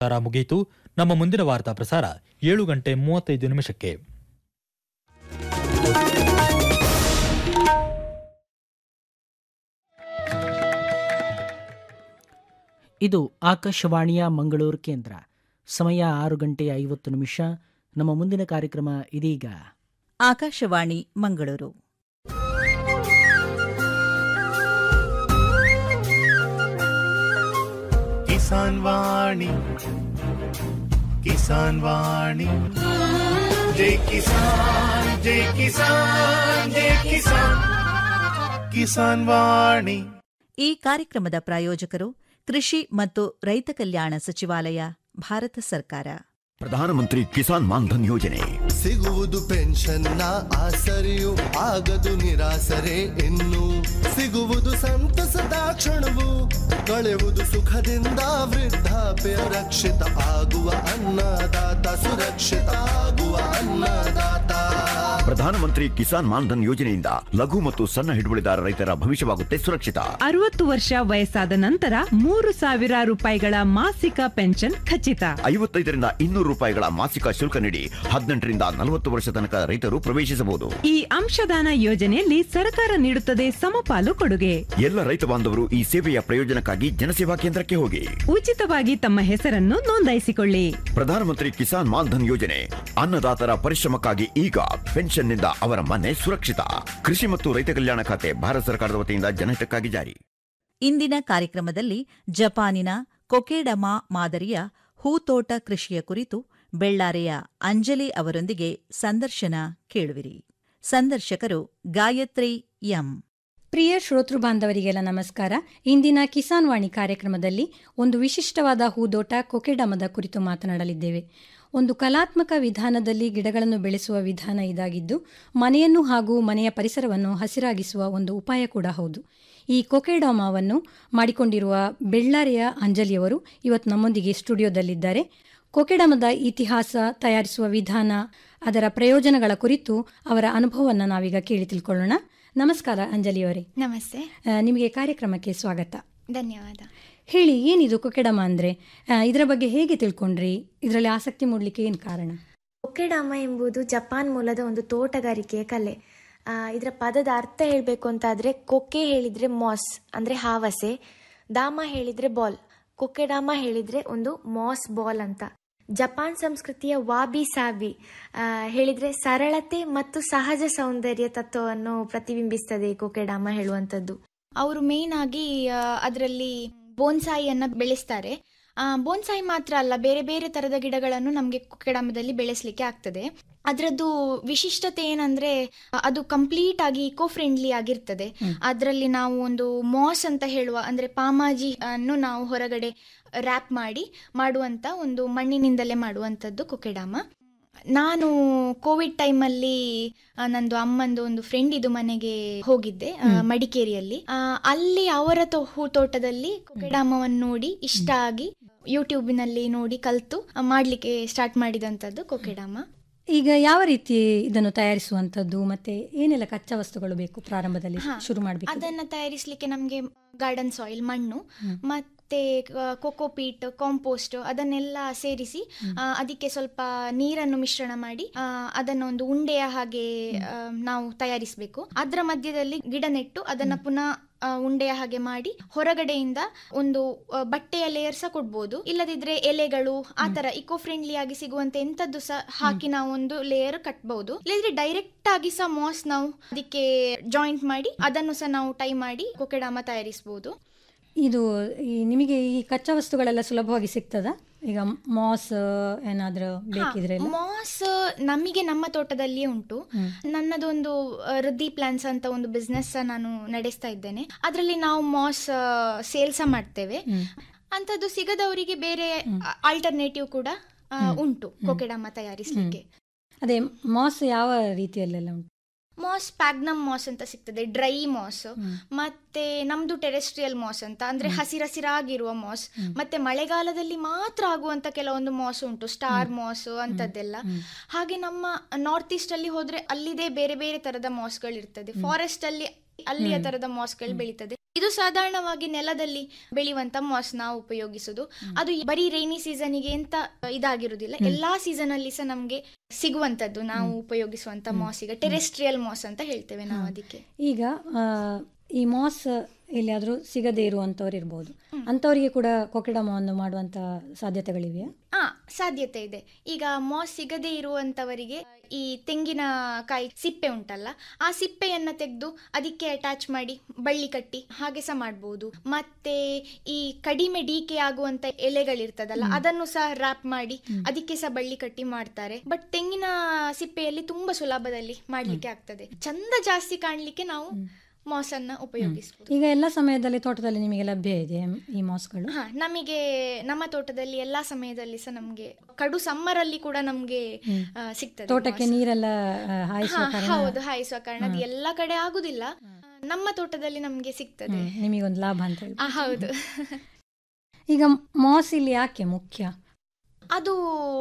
ಪ್ರಸಾರ ಮುಗಿಯಿತು ನಮ್ಮ ಮುಂದಿನ ವಾರ್ತಾ ಪ್ರಸಾರ ಏಳು ಗಂಟೆ ಮೂವತ್ತೈದು ನಿಮಿಷಕ್ಕೆ ಇದು ಆಕಾಶವಾಣಿಯ ಮಂಗಳೂರು ಕೇಂದ್ರ ಸಮಯ ಆರು ಗಂಟೆ ಐವತ್ತು ನಿಮಿಷ ನಮ್ಮ ಮುಂದಿನ ಕಾರ್ಯಕ್ರಮ ಇದೀಗ ಆಕಾಶವಾಣಿ ಮಂಗಳೂರು ಕಿಸಾನ್ ವಾಣಿ ಕಿಸಾನ್ ವಾಣಿ ಜೈ ಕಿಸಾನ್ ಜೈ ಕಿಸಾನ್ ಜೈ ಕಿಸಾನ್ ಕಿಸಾನ್ ವಾಣಿ ಈ ಕಾರ್ಯಕ್ರಮದ ಪ್ರಾಯೋಜಕರು ಕೃಷಿ ಮತ್ತು ರೈತ ಕಲ್ಯಾಣ ಸಚಿವಾಲಯ ಭಾರತ ಸರ್ಕಾರ ಪ್ರಧಾನಮಂತ್ರಿ ಕಿಸಾನ್ ಮಾನ್ಧನ್ ಯೋಜನೆ ಸಿಗುವುದು ಪೆನ್ಷನ್ನ ಆಸರೆಯು ಆಗದು ನಿರಾಸರೆ ಇನ್ನು ಸಿಗುವುದು ಸಂತಸದ ಕ್ಷಣವು ಕಳೆಯುವುದು ಸುಖದಿಂದ ವೃದ್ಧಾಪ್ಯ ರಕ್ಷಿತ ಆಗುವ ಅನ್ನದಾತ ಸುರಕ್ಷಿತ ಆಗುವ ಅನ್ನದಾತ ಪ್ರಧಾನಮಂತ್ರಿ ಕಿಸಾನ್ ಮಾನ್ಧನ್ ಯೋಜನೆಯಿಂದ ಲಘು ಮತ್ತು ಸಣ್ಣ ಹಿಡುವಳಿದಾರ ರೈತರ ಭವಿಷ್ಯವಾಗುತ್ತೆ ಸುರಕ್ಷಿತ ಅರವತ್ತು ವರ್ಷ ವಯಸ್ಸಾದ ನಂತರ ಮೂರು ಸಾವಿರ ರೂಪಾಯಿಗಳ ಮಾಸಿಕ ಪೆನ್ಷನ್ ಖಚಿತ ಐವತ್ತೈದರಿಂದ ಇನ್ನೂರು ರೂಪಾಯಿಗಳ ಮಾಸಿಕ ಶುಲ್ಕ ನೀಡಿ ಹದಿನೆಂಟರಿಂದ ನಲವತ್ತು ವರ್ಷ ತನಕ ರೈತರು ಪ್ರವೇಶಿಸಬಹುದು ಈ ಅಂಶದಾನ ಯೋಜನೆಯಲ್ಲಿ ಸರ್ಕಾರ ನೀಡುತ್ತದೆ ಸಮಪಾಲು ಕೊಡುಗೆ ಎಲ್ಲ ರೈತ ಬಾಂಧವರು ಈ ಸೇವೆಯ ಪ್ರಯೋಜನಕ್ಕಾಗಿ ಜನಸೇವಾ ಕೇಂದ್ರಕ್ಕೆ ಹೋಗಿ ಉಚಿತವಾಗಿ ತಮ್ಮ ಹೆಸರನ್ನು ನೋಂದಾಯಿಸಿಕೊಳ್ಳಿ ಪ್ರಧಾನಮಂತ್ರಿ ಕಿಸಾನ್ ಮಾನ್ಧನ್ ಯೋಜನೆ ಅನ್ನದಾತರ ಪರಿಶ್ರಮಕ್ಕಾಗಿ ಈಗ ಪೆನ್ಷನ್ನಿಂದ ಅವರ ಮನೆ ಸುರಕ್ಷಿತ ಕೃಷಿ ಮತ್ತು ರೈತ ಕಲ್ಯಾಣ ಖಾತೆ ಭಾರತ ಸರ್ಕಾರದ ವತಿಯಿಂದ ಜನಹಿತಕ್ಕಾಗಿ ಜಾರಿ ಇಂದಿನ ಕಾರ್ಯಕ್ರಮದಲ್ಲಿ ಜಪಾನಿನ ಕೊಕೆಡಮಾ ಮಾದರಿಯ ಹೂತೋಟ ಕೃಷಿಯ ಕುರಿತು ಬೆಳ್ಳಾರೆಯ ಅಂಜಲಿ ಅವರೊಂದಿಗೆ ಸಂದರ್ಶನ ಕೇಳುವಿರಿ ಸಂದರ್ಶಕರು ಗಾಯತ್ರಿ ಎಂ ಪ್ರಿಯ ಶ್ರೋತೃ ಬಾಂಧವರಿಗೆಲ್ಲ ನಮಸ್ಕಾರ ಇಂದಿನ ಕಿಸಾನ್ ವಾಣಿ ಕಾರ್ಯಕ್ರಮದಲ್ಲಿ ಒಂದು ವಿಶಿಷ್ಟವಾದ ಹೂದೋಟ ಕೊಕೆಡಮದ ಕುರಿತು ಮಾತನಾಡಲಿದ್ದೇವೆ ಒಂದು ಕಲಾತ್ಮಕ ವಿಧಾನದಲ್ಲಿ ಗಿಡಗಳನ್ನು ಬೆಳೆಸುವ ವಿಧಾನ ಇದಾಗಿದ್ದು ಮನೆಯನ್ನು ಹಾಗೂ ಮನೆಯ ಪರಿಸರವನ್ನು ಹಸಿರಾಗಿಸುವ ಒಂದು ಉಪಾಯ ಕೂಡ ಹೌದು ಈ ಕೊಕೆಡಾಮಾವನ್ನು ಮಾಡಿಕೊಂಡಿರುವ ಬೆಳ್ಳಾರೆಯ ಅಂಜಲಿಯವರು ಇವತ್ತು ನಮ್ಮೊಂದಿಗೆ ಸ್ಟುಡಿಯೋದಲ್ಲಿದ್ದಾರೆ ಕೊಕೆಡಮದ ಇತಿಹಾಸ ತಯಾರಿಸುವ ವಿಧಾನ ಅದರ ಪ್ರಯೋಜನಗಳ ಕುರಿತು ಅವರ ಅನುಭವವನ್ನು ನಾವೀಗ ಕೇಳಿ ತಿಳ್ಕೊಳ್ಳೋಣ ನಮಸ್ಕಾರ ಅಂಜಲಿಯವರೇ ನಮಸ್ತೆ ಆ, ನಿಮಗೆ ಕಾರ್ಯಕ್ರಮಕ್ಕೆ ಸ್ವಾಗತ ಧನ್ಯವಾದ ಹೇಳಿ ಏನಿದು ಕೊಕೆಡಮ ಅಂದರೆ ಇದರ ಬಗ್ಗೆ ಹೇಗೆ ತಿಳ್ಕೊಂಡ್ರಿ ಇದರಲ್ಲಿ ಆಸಕ್ತಿ ಮೂಡಲಿಕ್ಕೆ ಏನು ಕಾರಣ ಒಕೆಡಾಮ ಎಂಬುದು ಜಪಾನ್ ಮೂಲದ ಒಂದು ತೋಟಗಾರಿಕೆಯ ಕಲೆ ಆ, ಇದರ ಪದದ ಅರ್ಥ ಹೇಳಬೇಕು ಅಂತಾದರೆ ಕೊಕ್ಕೆ ಹೇಳಿದರೆ ಮಾಸ್ ಅಂದರೆ ಹಾವಸೆ ದಾಮ ಹೇಳಿದರೆ ಬಾಲ್ ಕೊಕೆಡಾಮ ಹೇಳಿದರೆ ಒಂದು ಮಾಸ್ ಬಾಲ್ ಅಂತ ಜಪಾನ್ ಸಂಸ್ಕೃತಿಯ ವಾಬಿ ಸಾಬಿ ಆ, ಹೇಳಿದ್ರೆ ಸರಳತೆ ಮತ್ತು ಸಹಜ ಸೌಂದರ್ಯ ತತ್ವವನ್ನು ಪ್ರತಿಬಿಂಬಿಸ್ತದೆ ಈ ಕೊಕೆಡಾಮ ಹೇಳುವಂಥದ್ದು ಅವರು ಮೇನ್ ಆಗಿ ಅದರಲ್ಲಿ ಬೋನ್ಸಾಯಿಯನ್ನ ಬೆಳೆಸ್ತಾರೆ ಆ, ಬೋನ್ಸಾಯಿ ಮಾತ್ರ ಅಲ್ಲ ಬೇರೆ ಬೇರೆ ತರದ ಗಿಡಗಳನ್ನು ನಮಗೆ ಕೊಕೆಡಾಮದಲ್ಲಿ ಬೆಳೆಸಲಿಕ್ಕೆ ಆಗ್ತದೆ ಅದರದ್ದು ವಿಶಿಷ್ಟತೆ ಏನಂದ್ರೆ ಅದು ಕಂಪ್ಲೀಟ್ ಆಗಿ ಇಕೋ ಫ್ರೆಂಡ್ಲಿ ಆಗಿರ್ತದೆ ಅದರಲ್ಲಿ ನಾವು ಒಂದು ಮಾಸ್ ಅಂತ ಹೇಳುವ ಅಂದ್ರೆ ಪಾಮಾಜಿ ಅನ್ನು ನಾವು ಹೊರಗಡೆ ರ್ಯಾಪ್ ಮಾಡಿ ಮಾಡುವಂತ ಒಂದು ಮಣ್ಣಿನಿಂದಲೇ ಮಾಡುವಂಥದ್ದು ಕೊಕೆಡಾಮ ನಾನು ಕೋವಿಡ್ ಟೈಮಲ್ಲಿ ಆ, ನಂದು ಅಮ್ಮಂದು ಒಂದು ಫ್ರೆಂಡ್ ಇದು ಮನೆಗೆ ಹೋಗಿದ್ದೆ ಆ, ಮಡಿಕೇರಿಯಲ್ಲಿ ಆ, ಅಲ್ಲಿ ಅವರ ತೋ- ಹೂ ತೋಟದಲ್ಲಿ ಕೊಕೆಡಾಮವನ್ನು ನೋಡಿ ಇಷ್ಟ ಆಗಿ ಯೂಟ್ಯೂಬಿನಲ್ಲಿ ನೋಡಿ ಕಲ್ತು ಆ, ಮಾಡ್ಲಿಕ್ಕೆ ಸ್ಟಾರ್ಟ್ ಮಾಡಿದಂಥದ್ದು ಕೊಕೆಡಾಮ ಈಗ ಯಾವ ರೀತಿ ಇದನ್ನು ತಯಾರಿಸುವಂಥದ್ದು ಮತ್ತೆ ಏನೆಲ್ಲ ಕಚ್ಚಾ ವಸ್ತುಗಳು ಬೇಕು ಪ್ರಾರಂಭದಲ್ಲಿ ಹಾ, ಶುರು ಮಾಡಬೇಕು ಅದನ್ನ ತಯಾರಿಸಲಿಕ್ಕೆ ನಮಗೆ ಗಾರ್ಡನ್ ಸಾಯಿಲ್ ಮಣ್ಣು ಮತ್ತೆ ಕೊಕೋಪೀಟ್ ಕಾಂಪೋಸ್ಟ್ ಅದನ್ನೆಲ್ಲ ಸೇರಿಸಿ ಆ, ಅದಕ್ಕೆ ಸ್ವಲ್ಪ ನೀರನ್ನು ಮಿಶ್ರಣ ಮಾಡಿ ಆ, ಅದನ್ನ ಒಂದು ಉಂಡೆಯ ಹಾಗೆ ಆ, ನಾವು ತಯಾರಿಸಬೇಕು ಅದರ ಮಧ್ಯದಲ್ಲಿ ಗಿಡ ನೆಟ್ಟು ಅದನ್ನ ಪುನಃ ಆ, ಉಂಡೆಯ ಹಾಗೆ ಮಾಡಿ ಹೊರಗಡೆಯಿಂದ ಒಂದು ಆ, ಬಟ್ಟೆಯ ಲೇಯರ್ ಸಹ ಕೊಡ್ಬೋದು ಇಲ್ಲದಿದ್ರೆ ಎಲೆಗಳು ಆ ತರ ಇಕೋ ಫ್ರೆಂಡ್ಲಿ ಆಗಿ ಸಿಗುವಂತೆ ಎಂತದ್ದು ಸಹ ಹಾಕಿ ನಾವು ಒಂದು ಲೇಯರ್ ಕಟ್ಬಹುದು ಇಲ್ಲದಿದ್ರೆ ಡೈರೆಕ್ಟ್ ಆಗಿ ಸಹ ಮಾಸ್ ನಾವು ಅದಕ್ಕೆ ಜಾಯಿಂಟ್ ಮಾಡಿ ಅದನ್ನು ಸಹ ನಾವು ಟೈ ಮಾಡಿ ಕೊಕೆಡಾಮ ತಯಾರಿಸಬಹುದು ಇದು ಈ ನಿಮಗೆ ಈ ಕಚ್ಚಾ ವಸ್ತುಗಳೆಲ್ಲ ಸುಲಭವಾಗಿ ಸಿಗ್ತದಾ ಈಗ ಮಾಸ್ ಏನಾದರೂ ಬೇಕಿದ್ರೆ ಎಲ್ಲ? ಮಾಸ್ ನಮಗೆ ನಮ್ಮ ತೋಟದಲ್ಲಿಯೇ ಉಂಟು ನನ್ನದೊಂದು ಆ, ವೃದ್ಧಿ ಪ್ಲಾನ್ಸ್ ಅಂತ ಒಂದು ಬಿಸ್ನೆಸ್ ನಾನು ನಡೆಸ್ತಾ ಇದ್ದೇನೆ ಅದರಲ್ಲಿ ನಾವು ಮಾಸ್ ಸೇಲ್ಸ ಮಾಡ್ತೇವೆ ಅಂಥದ್ದು ಸಿಗದವರಿಗೆ ಬೇರೆ ಆಲ್ಟರ್ನೇಟಿವ್ ಕೂಡ ಆ, ಉಂಟು ಕೊಕೆಡಾಮ ತಯಾರಿಸಲಿಕ್ಕೆ ಅದೇ ಮಾಸ್ ಯಾವ ರೀತಿಯಲ್ಲೆಲ್ಲ ಉಂಟು ಮಾಸ್ ಪ್ಯಾಗ್ನಮ್ ಮಾಸ್ ಅಂತ ಸಿಗ್ತದೆ ಡ್ರೈ ಮಾಸ್ ಮತ್ತೆ ನಮ್ದು ಟೆರೆಸ್ಟ್ರಿಯಲ್ ಮಾಸ್ ಅಂತ ಅಂದ್ರೆ ಹಸಿರಸಿರಾಗಿರುವ ಮಾಸ್ ಮತ್ತೆ ಮಳೆಗಾಲದಲ್ಲಿ ಮಾತ್ರ ಆಗುವಂತ ಕೆಲವೊಂದು ಮಾಸ್ ಉಂಟು ಸ್ಟಾರ್ ಮಾಸ್ ಅಂತದ್ದೆಲ್ಲ ಹಾಗೆ ನಮ್ಮ ನಾರ್ತ್ ಈಸ್ಟ್ ಅಲ್ಲಿ ಹೋದ್ರೆ ಅಲ್ಲಿದೆ ಬೇರೆ ಬೇರೆ ತರದ ಮಾಸ್ಗಳು ಇರ್ತದೆ ಫಾರೆಸ್ಟ್ ಅಲ್ಲಿ ಅಲ್ಲಿಯ ತರದ ಮಾಸ್ಗಳು ಬೆಳೀತದೆ ಇದು ಸಾಧಾರಣವಾಗಿ ನೆಲದಲ್ಲಿ ಬೆಳೆಯುವಂತ ಮಾಸ್ ನಾವು ಉಪಯೋಗಿಸುದು ಅದು ಬರೀ ರೈನಿ ಸೀಸನ್ಗೆ ಅಂತ ಇದಾಗಿರುವುದಿಲ್ಲ ಎಲ್ಲಾ ಸೀಸನ್ ಅಲ್ಲಿ ಸಹ ನಮ್ಗೆ ಸಿಗುವಂತದ್ದು ನಾವು ಉಪಯೋಗಿಸುವಂತ ಮಾಸ್ ಈಗ ಟೆರೆಸ್ಟ್ರಿಯಲ್ ಮಾಸ್ ಅಂತ ಹೇಳ್ತೇವೆ ನಾವು ಅದಕ್ಕೆ ಈಗ ಆ, ಈ ಮಾಸ್ ಎಲ್ಲಿಯಾದರೂ ಸಿಗದೇ ಇರುವಂಥವ್ರು ಇರ್ಬೋದು ಅಂಥವರಿಗೆ ಕೂಡ ಕೊಕೆಡಮವನ್ನು ಮಾಡುವಂಥ ಸಾಧ್ಯತೆಗಳಿವೆಯಾ ಆ ಸಾಧ್ಯತೆ ಇದೆ ಈಗ ಮಾಸ್ ಸಿಗದೇ ಇರುವಂತವರಿಗೆ ಈ ತೆಂಗಿನಕಾಯಿ ಸಿಪ್ಪೆ ಉಂಟಲ್ಲ ಆ ಸಿಪ್ಪೆಯನ್ನ ತೆಗೆದು ಅದಕ್ಕೆ ಅಟ್ಯಾಚ್ ಮಾಡಿ ಬಳ್ಳಿ ಕಟ್ಟಿ ಹಾಗೆ ಸಹ ಮಾಡ್ಬೋದು ಮತ್ತೆ ಈ ಕಡಿಮೆ ಡೀಕೆ ಆಗುವಂತ ಎಲೆಗಳಿರ್ತದಲ್ಲ ಅದನ್ನು ಸಹ ರ್ಯಾಪ್ ಮಾಡಿ ಅದಕ್ಕೆ ಸಹ ಬಳ್ಳಿ ಕಟ್ಟಿ ಮಾಡ್ತಾರೆ ಬಟ್ ತೆಂಗಿನ ಸಿಪ್ಪೆಯಲ್ಲಿ ತುಂಬಾ ಸುಲಭದಲ್ಲಿ ಮಾಡ್ಲಿಕ್ಕೆ ಆಗ್ತದೆ ಚಂದ ಜಾಸ್ತಿ ಕಾಣ್ಲಿಕ್ಕೆ ನಾವು ಮಾಸ್ ಅನ್ನ ಉಪಯೋಗಿಸಬಹುದು ಈಗ ಎಲ್ಲ ಸಮಯದಲ್ಲಿ ತೋಟದಲ್ಲಿ ನಿಮಗೆ ಲಭ್ಯ ಇದೆ ಈ ಮಾಸ್ಗಳು ಹಾ ನಮಗೆ ನಮ್ಮ ತೋಟದಲ್ಲಿ ಎಲ್ಲಾ ಸಮಯದಲ್ಲಿ ಸಹ ನಮ್ಗೆ ಕಡು ಸಮ್ಮರ್ ಅಲ್ಲಿ ಕೂಡ ನಮ್ಗೆ ಆ, ಸಿಗ್ತದೆ ತೋಟಕ್ಕೆ ಮಾಸ್. ನೀರೆಲ್ಲ ಆ, ಹಾಯಿಸುವ ಹಾ, ಕಾರಣ ಹೌದು ಹಾಯಿಸುವ ಕಾರಣ ಅದು ಎಲ್ಲ ಕಡೆ ಆಗುದಿಲ್ಲ ನಮ್ಮ ತೋಟದಲ್ಲಿ ನಮ್ಗೆ ಸಿಗ್ತದೆ ಹ್ಮ್, ನಿಮಗೊಂದು ಲಾಭ ಅಂತ ಹೇಳಿ ಆ, ಹೌದು ಈಗ ಮಾಸ್ ಇಲ್ಲಿ ಯಾಕೆ ಮುಖ್ಯ ಅದು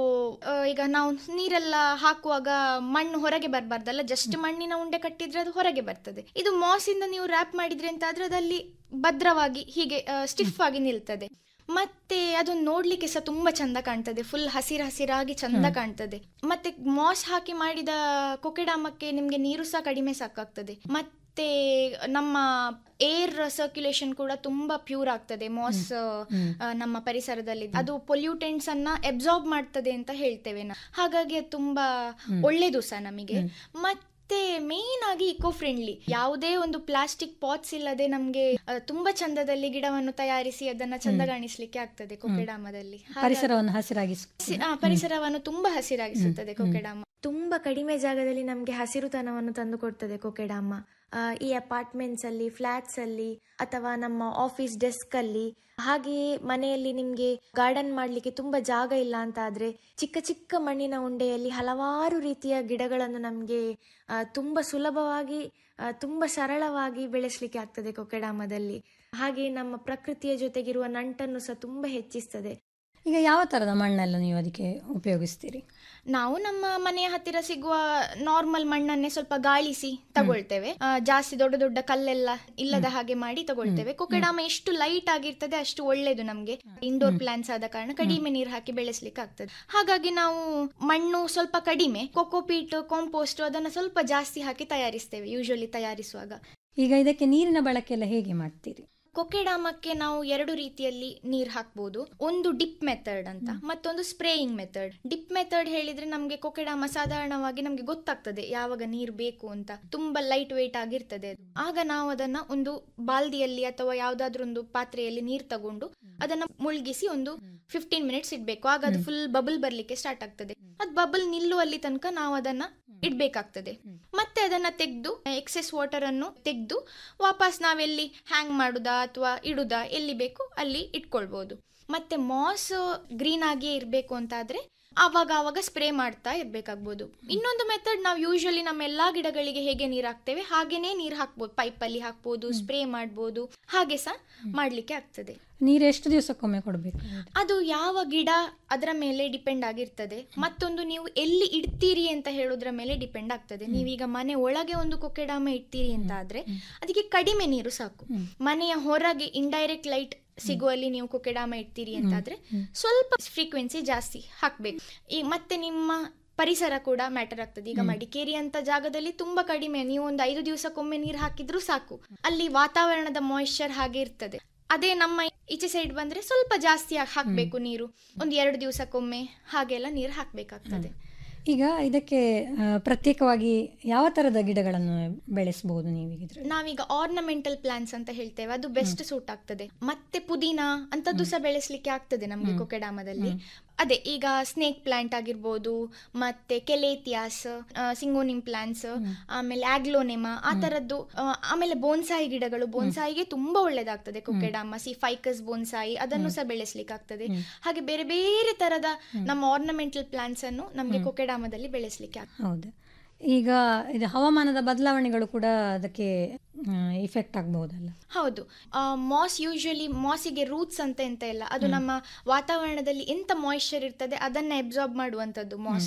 ಆ, ಈಗ ನಾವು ನೀರೆಲ್ಲ ಹಾಕುವಾಗ ಮಣ್ಣು ಹೊರಗೆ ಬರಬಾರ್ದಲ್ಲ ಜಸ್ಟ್ ಮಣ್ಣಿನ ಉಂಡೆ ಕಟ್ಟಿದ್ರೆ ಅದು ಹೊರಗೆ ಬರ್ತದೆ ಇದು ಮಾಸ್ ಇಂದ ನೀವು ರ್ಯಾಪ್ ಮಾಡಿದ್ರೆ ಅಂತ ಆದ್ರೆ ಅದಲ್ಲಿ ಭದ್ರವಾಗಿ ಹೀಗೆ ಸ್ಟಿಫ್ ಆಗಿ ನಿಲ್ತದೆ ಮತ್ತೆ ಅದು ನೋಡ್ಲಿಕ್ಕೆ ಸಹ ತುಂಬಾ ಚಂದ ಕಾಣ್ತದೆ ಫುಲ್ ಹಸಿರು ಹಸಿರಾಗಿ ಚಂದ ಕಾಣ್ತದೆ ಮತ್ತೆ ಮಾಸ್ ಹಾಕಿ ಮಾಡಿದ ಕೊಕೆಡಾಮಕ್ಕೆ ನಿಮ್ಗೆ ನೀರು ಸಹ ಕಡಿಮೆ ಸಾಕಾಗ್ತದೆ ಮತ್ತೆ ನಮ್ಮ ಏರ್ ಸರ್ಕ್ಯುಲೇಷನ್ ಕೂಡ ತುಂಬಾ ಪ್ಯೂರ್ ಆಗ್ತದೆ ಮಾಸ್ ಆ, ನಮ್ಮ ಪರಿಸರದಲ್ಲಿ ಅದು ಪೊಲ್ಯೂಟೆಂಟ್ಸ್ ಅನ್ನ ಎಬ್ಸಾರ್ಬ್ ಮಾಡ್ತದೆ ಅಂತ ಹೇಳ್ತೇವೆ ನಾವು ಹಾಗಾಗಿ ಅದು ತುಂಬಾ ಒಳ್ಳೇದು ಸಹ ನಮಗೆ ಮತ್ತೆ ಮೇನ್ ಆಗಿ ಇಕೋ ಫ್ರೆಂಡ್ಲಿ ಯಾವುದೇ ಒಂದು ಪ್ಲಾಸ್ಟಿಕ್ ಪಾಟ್ಸ್ ಇಲ್ಲದೆ ನಮ್ಗೆ ಆ, ತುಂಬಾ ಚಂದದಲ್ಲಿ ಗಿಡವನ್ನು ತಯಾರಿಸಿ ಅದನ್ನ ಚಂದ ಕಾಣಿಸ್ಲಿಕ್ಕೆ ಆಗ್ತದೆ ಕೊಕೆಡಾಮದಲ್ಲಿ ಹಾಗಾಗಿ- ಪರಿಸರವನ್ನು ಹಸಿರಾಗಿಸ್ ಸಿ- ಆ, ಪರಿಸರವನ್ನು ತುಂಬಾ ಹಸಿರಾಗಿಸುತ್ತದೆ ಕೊಕೆಡಾಮ ತುಂಬ ಕಡಿಮೆ ಜಾಗದಲ್ಲಿ ನಮಗೆ ಹಸಿರುತನವನ್ನು ತಂದುಕೊಡ್ತದೆ ಕೊಕೆಡಾಮ ಆ, ಈ ಅಪಾರ್ಟ್ಮೆಂಟ್ಸ್ ಅಲ್ಲಿ ಫ್ಲಾಟ್ಸ್ ಅಲ್ಲಿ ಅಥವಾ ನಮ್ಮ ಆಫೀಸ್ ಡೆಸ್ಕ್ ಅಲ್ಲಿ ಹಾಗೆಯೇ ಮನೆಯಲ್ಲಿ ನಿಮಗೆ ಗಾರ್ಡನ್ ಮಾಡಲಿಕ್ಕೆ ತುಂಬ ಜಾಗ ಇಲ್ಲ ಅಂತ ಆದ್ರೆ ಚಿಕ್ಕ ಚಿಕ್ಕ ಮಣ್ಣಿನ ಉಂಡೆಯಲ್ಲಿ ಹಲವಾರು ರೀತಿಯ ಗಿಡಗಳನ್ನು ನಮಗೆ ತುಂಬ ಸುಲಭವಾಗಿ ಆ, ತುಂಬ ಸರಳವಾಗಿ ಬೆಳೆಸಲಿಕ್ಕೆ ಆಗ್ತದೆ ಕೊಕೆಡಾಮದಲ್ಲಿ ಹಾಗೆ ನಮ್ಮ ಪ್ರಕೃತಿಯ ಜೊತೆಗಿರುವ ನಂಟನ್ನು ಸಹ ತುಂಬ ಹೆಚ್ಚಿಸ್ತದೆ ಈಗ ಯಾವ ತರದ ಮಣ್ಣೆಲ್ಲ ನೀವು ಅದಕ್ಕೆ ಉಪಯೋಗಿಸ್ತೀರಿ ನಾವು ನಮ್ಮ ಮನೆಯ ಹತ್ತಿರ ಸಿಗುವ ನಾರ್ಮಲ್ ಮಣ್ಣನ್ನೇ ಸ್ವಲ್ಪ ಗಾಳಿಸಿ ತಗೊಳ್ತೇವೆ ಆ, ಜಾಸ್ತಿ ದೊಡ್ಡ ದೊಡ್ಡ ಕಲ್ಲೆಲ್ಲ ಇಲ್ಲದ ಹಾಗೆ ಮಾಡಿ ತಗೊಳ್ತೇವೆ ಕೊಕೆಡಾಮ ಎಷ್ಟು ಲೈಟ್ ಆಗಿರ್ತದೆ ಅಷ್ಟು ಒಳ್ಳೇದು ನಮ್ಗೆ ಇಂಡೋರ್ ಪ್ಲಾಂಟ್ಸ್ ಆದ ಕಾರಣ ಕಡಿಮೆ ನೀರು ಹಾಕಿ ಬೆಳೆಸ್ಲಿಕ್ಕೆ ಆಗ್ತದೆ ಹಾಗಾಗಿ ನಾವು ಮಣ್ಣು ಸ್ವಲ್ಪ ಕಡಿಮೆ ಕೊಕೋಪೀಟ್ ಕಾಂಪೋಸ್ಟ್ ಅದನ್ನ ಸ್ವಲ್ಪ ಜಾಸ್ತಿ ಹಾಕಿ ತಯಾರಿಸ್ತೇವೆ ಯೂಶಲಿ ತಯಾರಿಸುವಾಗ ಈಗ ಇದಕ್ಕೆ ನೀರಿನ ಬಳಕೆ ಎಲ್ಲ ಹೇಗೆ ಮಾಡ್ತೀರಿ ಕೊಕೆಡಾಮಕ್ಕೆ ನಾವು ಎರಡು ರೀತಿಯಲ್ಲಿ ನೀರು ಹಾಕ್ಬೋದು ಒಂದು ಡಿಪ್ ಮೆಥಡ್ ಅಂತ ಮತ್ತೊಂದು ಸ್ಪ್ರೇಯಿಂಗ್ ಮೆಥಡ್ ಡಿಪ್ ಮೆಥಡ್ ಹೇಳಿದ್ರೆ ನಮಗೆ ಕೊಕೆಡಾಮ ಸಾಧಾರಣವಾಗಿ ನಮಗೆ ಗೊತ್ತಾಗ್ತದೆ ಯಾವಾಗ ನೀರು ಬೇಕು ಅಂತ ತುಂಬಾ ಲೈಟ್ ವೇಟ್ ಆಗಿರ್ತದೆ ಅದು. ಆಗ ನಾವು ಅದನ್ನ ಒಂದು ಬಾಲ್ದಿಯಲ್ಲಿ ಅಥವಾ ಯಾವ್ದಾದ್ರು ಒಂದು ಪಾತ್ರೆಯಲ್ಲಿ ನೀರು ತಗೊಂಡು ಅದನ್ನ ಮುಳುಗಿಸಿ ಒಂದು ಫಿಫ್ಟೀನ್ ಮಿನಿಟ್ಸ್ ಇಡ್ಬೇಕು ಆಗ ಅದು ಫುಲ್ ಬಬಲ್ ಬರ್ಲಿಕ್ಕೆ ಸ್ಟಾರ್ಟ್ ಆಗ್ತದೆ ಅದು ಬಬಲ್ ನಿಲ್ಲುವಲ್ಲಿ ತನಕ ನಾವು ಅದನ್ನ ಇಡ್ಬೇಕಾಗ್ತದೆ ಮತ್ತೆ ಅದನ್ನ ತೆಗೆದು ಎಕ್ಸೆಸ್ ವಾಟರ್ ಅನ್ನು ತೆಗೆದು ವಾಪಸ್ ನಾವೆಲ್ಲಿ ಹ್ಯಾಂಗ್ ಮಾಡುದಾ ಅಥವಾ ಇಡುದಾ ಎಲ್ಲಿ ಬೇಕು ಅಲ್ಲಿ ಇಟ್ಕೊಳ್ಬಹುದು ಮತ್ತೆ ಮಾಸ್ ಗ್ರೀನ್ ಆಗಿಯೇ ಇರಬೇಕು ಅಂತ ಆದ್ರೆ ಆವಾಗ ಆವಾಗ ಸ್ಪ್ರೇ ಮಾಡ್ತಾ ಇರ್ಬೇಕಾಗ್ಬೋದು ಇನ್ನೊಂದು ಮೆಥಡ್ ನಾವು ಯೂಶಲಿ ನಮ್ಮ ಎಲ್ಲಾ ಗಿಡಗಳಿಗೆ ಹೇಗೆ ನೀರ್ ಹಾಕ್ತೇವೆ ಹಾಗೇನೆ ನೀರ್ ಹಾಕ್ಬೋದು ಪೈಪ್ ಅಲ್ಲಿ ಹಾಕ್ಬೋದು ಸ್ಪ್ರೇ ಮಾಡ್ಬೋದು ಹಾಗೆ ಸಹ ಮಾಡ್ಲಿಕ್ಕೆ ಆಗ್ತದೆ ನೀರು ಎಷ್ಟು ದಿವಸಕ್ಕೊಮ್ಮೆ ಕೊಡಬೇಕು ಅದು ಯಾವ ಗಿಡ ಅದರ ಮೇಲೆ ಡಿಪೆಂಡ್ ಆಗಿರ್ತದೆ ಮತ್ತೊಂದು ನೀವು ಎಲ್ಲಿ ಇಡ್ತೀರಿ ಅಂತ ಹೇಳೋದ್ರ ಮೇಲೆ ಡಿಪೆಂಡ್ ಆಗ್ತದೆ ನೀವೀಗ ಮನೆ ಒಳಗೆ ಒಂದು ಕೊಕೆಡಾಮ ಇಡ್ತೀರಿ ಅಂತ ಆದ್ರೆ ಅದಕ್ಕೆ ಕಡಿಮೆ ನೀರು ಸಾಕು ಮನೆಯ ಹೊರಗೆ ಇಂಡೈರೆಕ್ಟ್ ಲೈಟ್ ಸಿಗುವಲ್ಲಿ ನೀವು ಕೊಕೆಡಾಮ ಇಡ್ತೀರಿ ಅಂತಾದ್ರೆ ಸ್ವಲ್ಪ ಫ್ರೀಕ್ವೆನ್ಸಿ ಜಾಸ್ತಿ ಹಾಕ್ಬೇಕು ಈ ಮತ್ತೆ ನಿಮ್ಮ ಪರಿಸರ ಕೂಡ ಮ್ಯಾಟರ್ ಆಗ್ತದೆ ಈಗ ಮಡಿಕೇರಿ ಅಂತ ಜಾಗದಲ್ಲಿ ತುಂಬಾ ಕಡಿಮೆ ನೀವು ಒಂದು ಐದು ದಿವಸಕ್ಕೊಮ್ಮೆ ನೀರು ಹಾಕಿದ್ರು ಸಾಕು ಅಲ್ಲಿ ವಾತಾವರಣದ ಮಾಯಿಶ್ಚರ್ ಹಾಗೆ ಇರ್ತದೆ ಅದೇ ನಮ್ಮ ಈಚೆ ಸೈಡ್ ಬಂದ್ರೆ ಸ್ವಲ್ಪ ಜಾಸ್ತಿ ಆಗ್- ಹಾಕ್ಬೇಕು ನೀರು ಒಂದು ಎರಡು ದಿವಸಕ್ಕೊಮ್ಮೆ ಹಾಗೆಲ್ಲ ನೀರು ಹಾಕ್ಬೇಕಾಗ್ತದೆ ಈಗ ಇದಕ್ಕೆ ಆ, ಪ್ರತ್ಯೇಕವಾಗಿ ಯಾವ ತರದ ಗಿಡಗಳನ್ನು ಬೆಳೆಸಬಹುದು ನೀವೀಗಿದ್ರೆ ನಾವೀಗ ಆರ್ನಮೆಂಟಲ್ ಪ್ಲಾಂಟ್ಸ್ ಅಂತ ಹೇಳ್ತೇವೆ ಅದು ಬೆಸ್ಟ್ ಸೂಟ್ ಆಗ್ತದೆ ಮತ್ತೆ ಪುದೀನ ಅಂತದ್ದು ಸಹ ಬೆಳೆಸ್ಲಿಕ್ಕೆ ಆಗ್ತದೆ ನಮ್ಗೆ ಕೊಕೆಡಾಮದಲ್ಲಿ ಅದೇ ಈಗ ಸ್ನೇಕ್ ಪ್ಲಾಂಟ್ ಆಗಿರ್ಬೋದು ಮತ್ತೆ ಕೆಲೇತಿಯಾಸ್ ಸಿಂಗೋನಿಮ್ ಪ್ಲಾಂಟ್ಸ್ ಆಮೇಲೆ ಆಗ್ಲೋನೆಮಾ ಆ ತರದ್ದು ಆ, ಆಮೇಲೆ ಬೋನ್ಸಾಯಿ ಗಿಡಗಳು ಬೋನ್ಸಾಯಿಗೆ ತುಂಬಾ ಒಳ್ಳೇದಾಗ್ತದೆ ಕೊಕೆಡಾಮ ಸಿ ಫೈಕಸ್ ಬೋನ್ಸಾಯಿ ಅದನ್ನು ಸಹ ಬೆಳೆಸ್ಲಿಕ್ಕೆ ಆಗ್ತದೆ ಹಾಗೆ ಬೇರೆ ಬೇರೆ ತರದ ನಮ್ಮ ಆರ್ನಮೆಂಟಲ್ ಪ್ಲಾಂಟ್ಸ್ ಅನ್ನು ನಮ್ಗೆ ಕೊಕೆಡಾಮದಲ್ಲಿ ಬೆಳೆಸ್ಲಿಕ್ಕೆ ಆಗ್ತದೆ ಹೌದು ಈಗ ಇದು ಹವಾಮಾನದ ಬದಲಾವಣೆಗಳು ಕೂಡ ಅದಕ್ಕೆ ಇಫೆಕ್ಟ್ ಆಗಬಹುದಲ್ಲ ಹೌದು ಮಾಸ್ ಯೂಶಲಿ ಮಾಸಿಗೆ ರೂಟ್ಸ್ ಅಂತ ಎಂತ ಇಲ್ಲ ಅದು ನಮ್ಮ ವಾತಾವರಣದಲ್ಲಿ ಎಂತ ಮಾಯಿಶ್ಚರ್ ಇರ್ತದೆ ಅದನ್ನ ಎಬ್ಸಾರ್ಬ್ ಮಾಡುವಂತದ್ದು ಮಾಸ್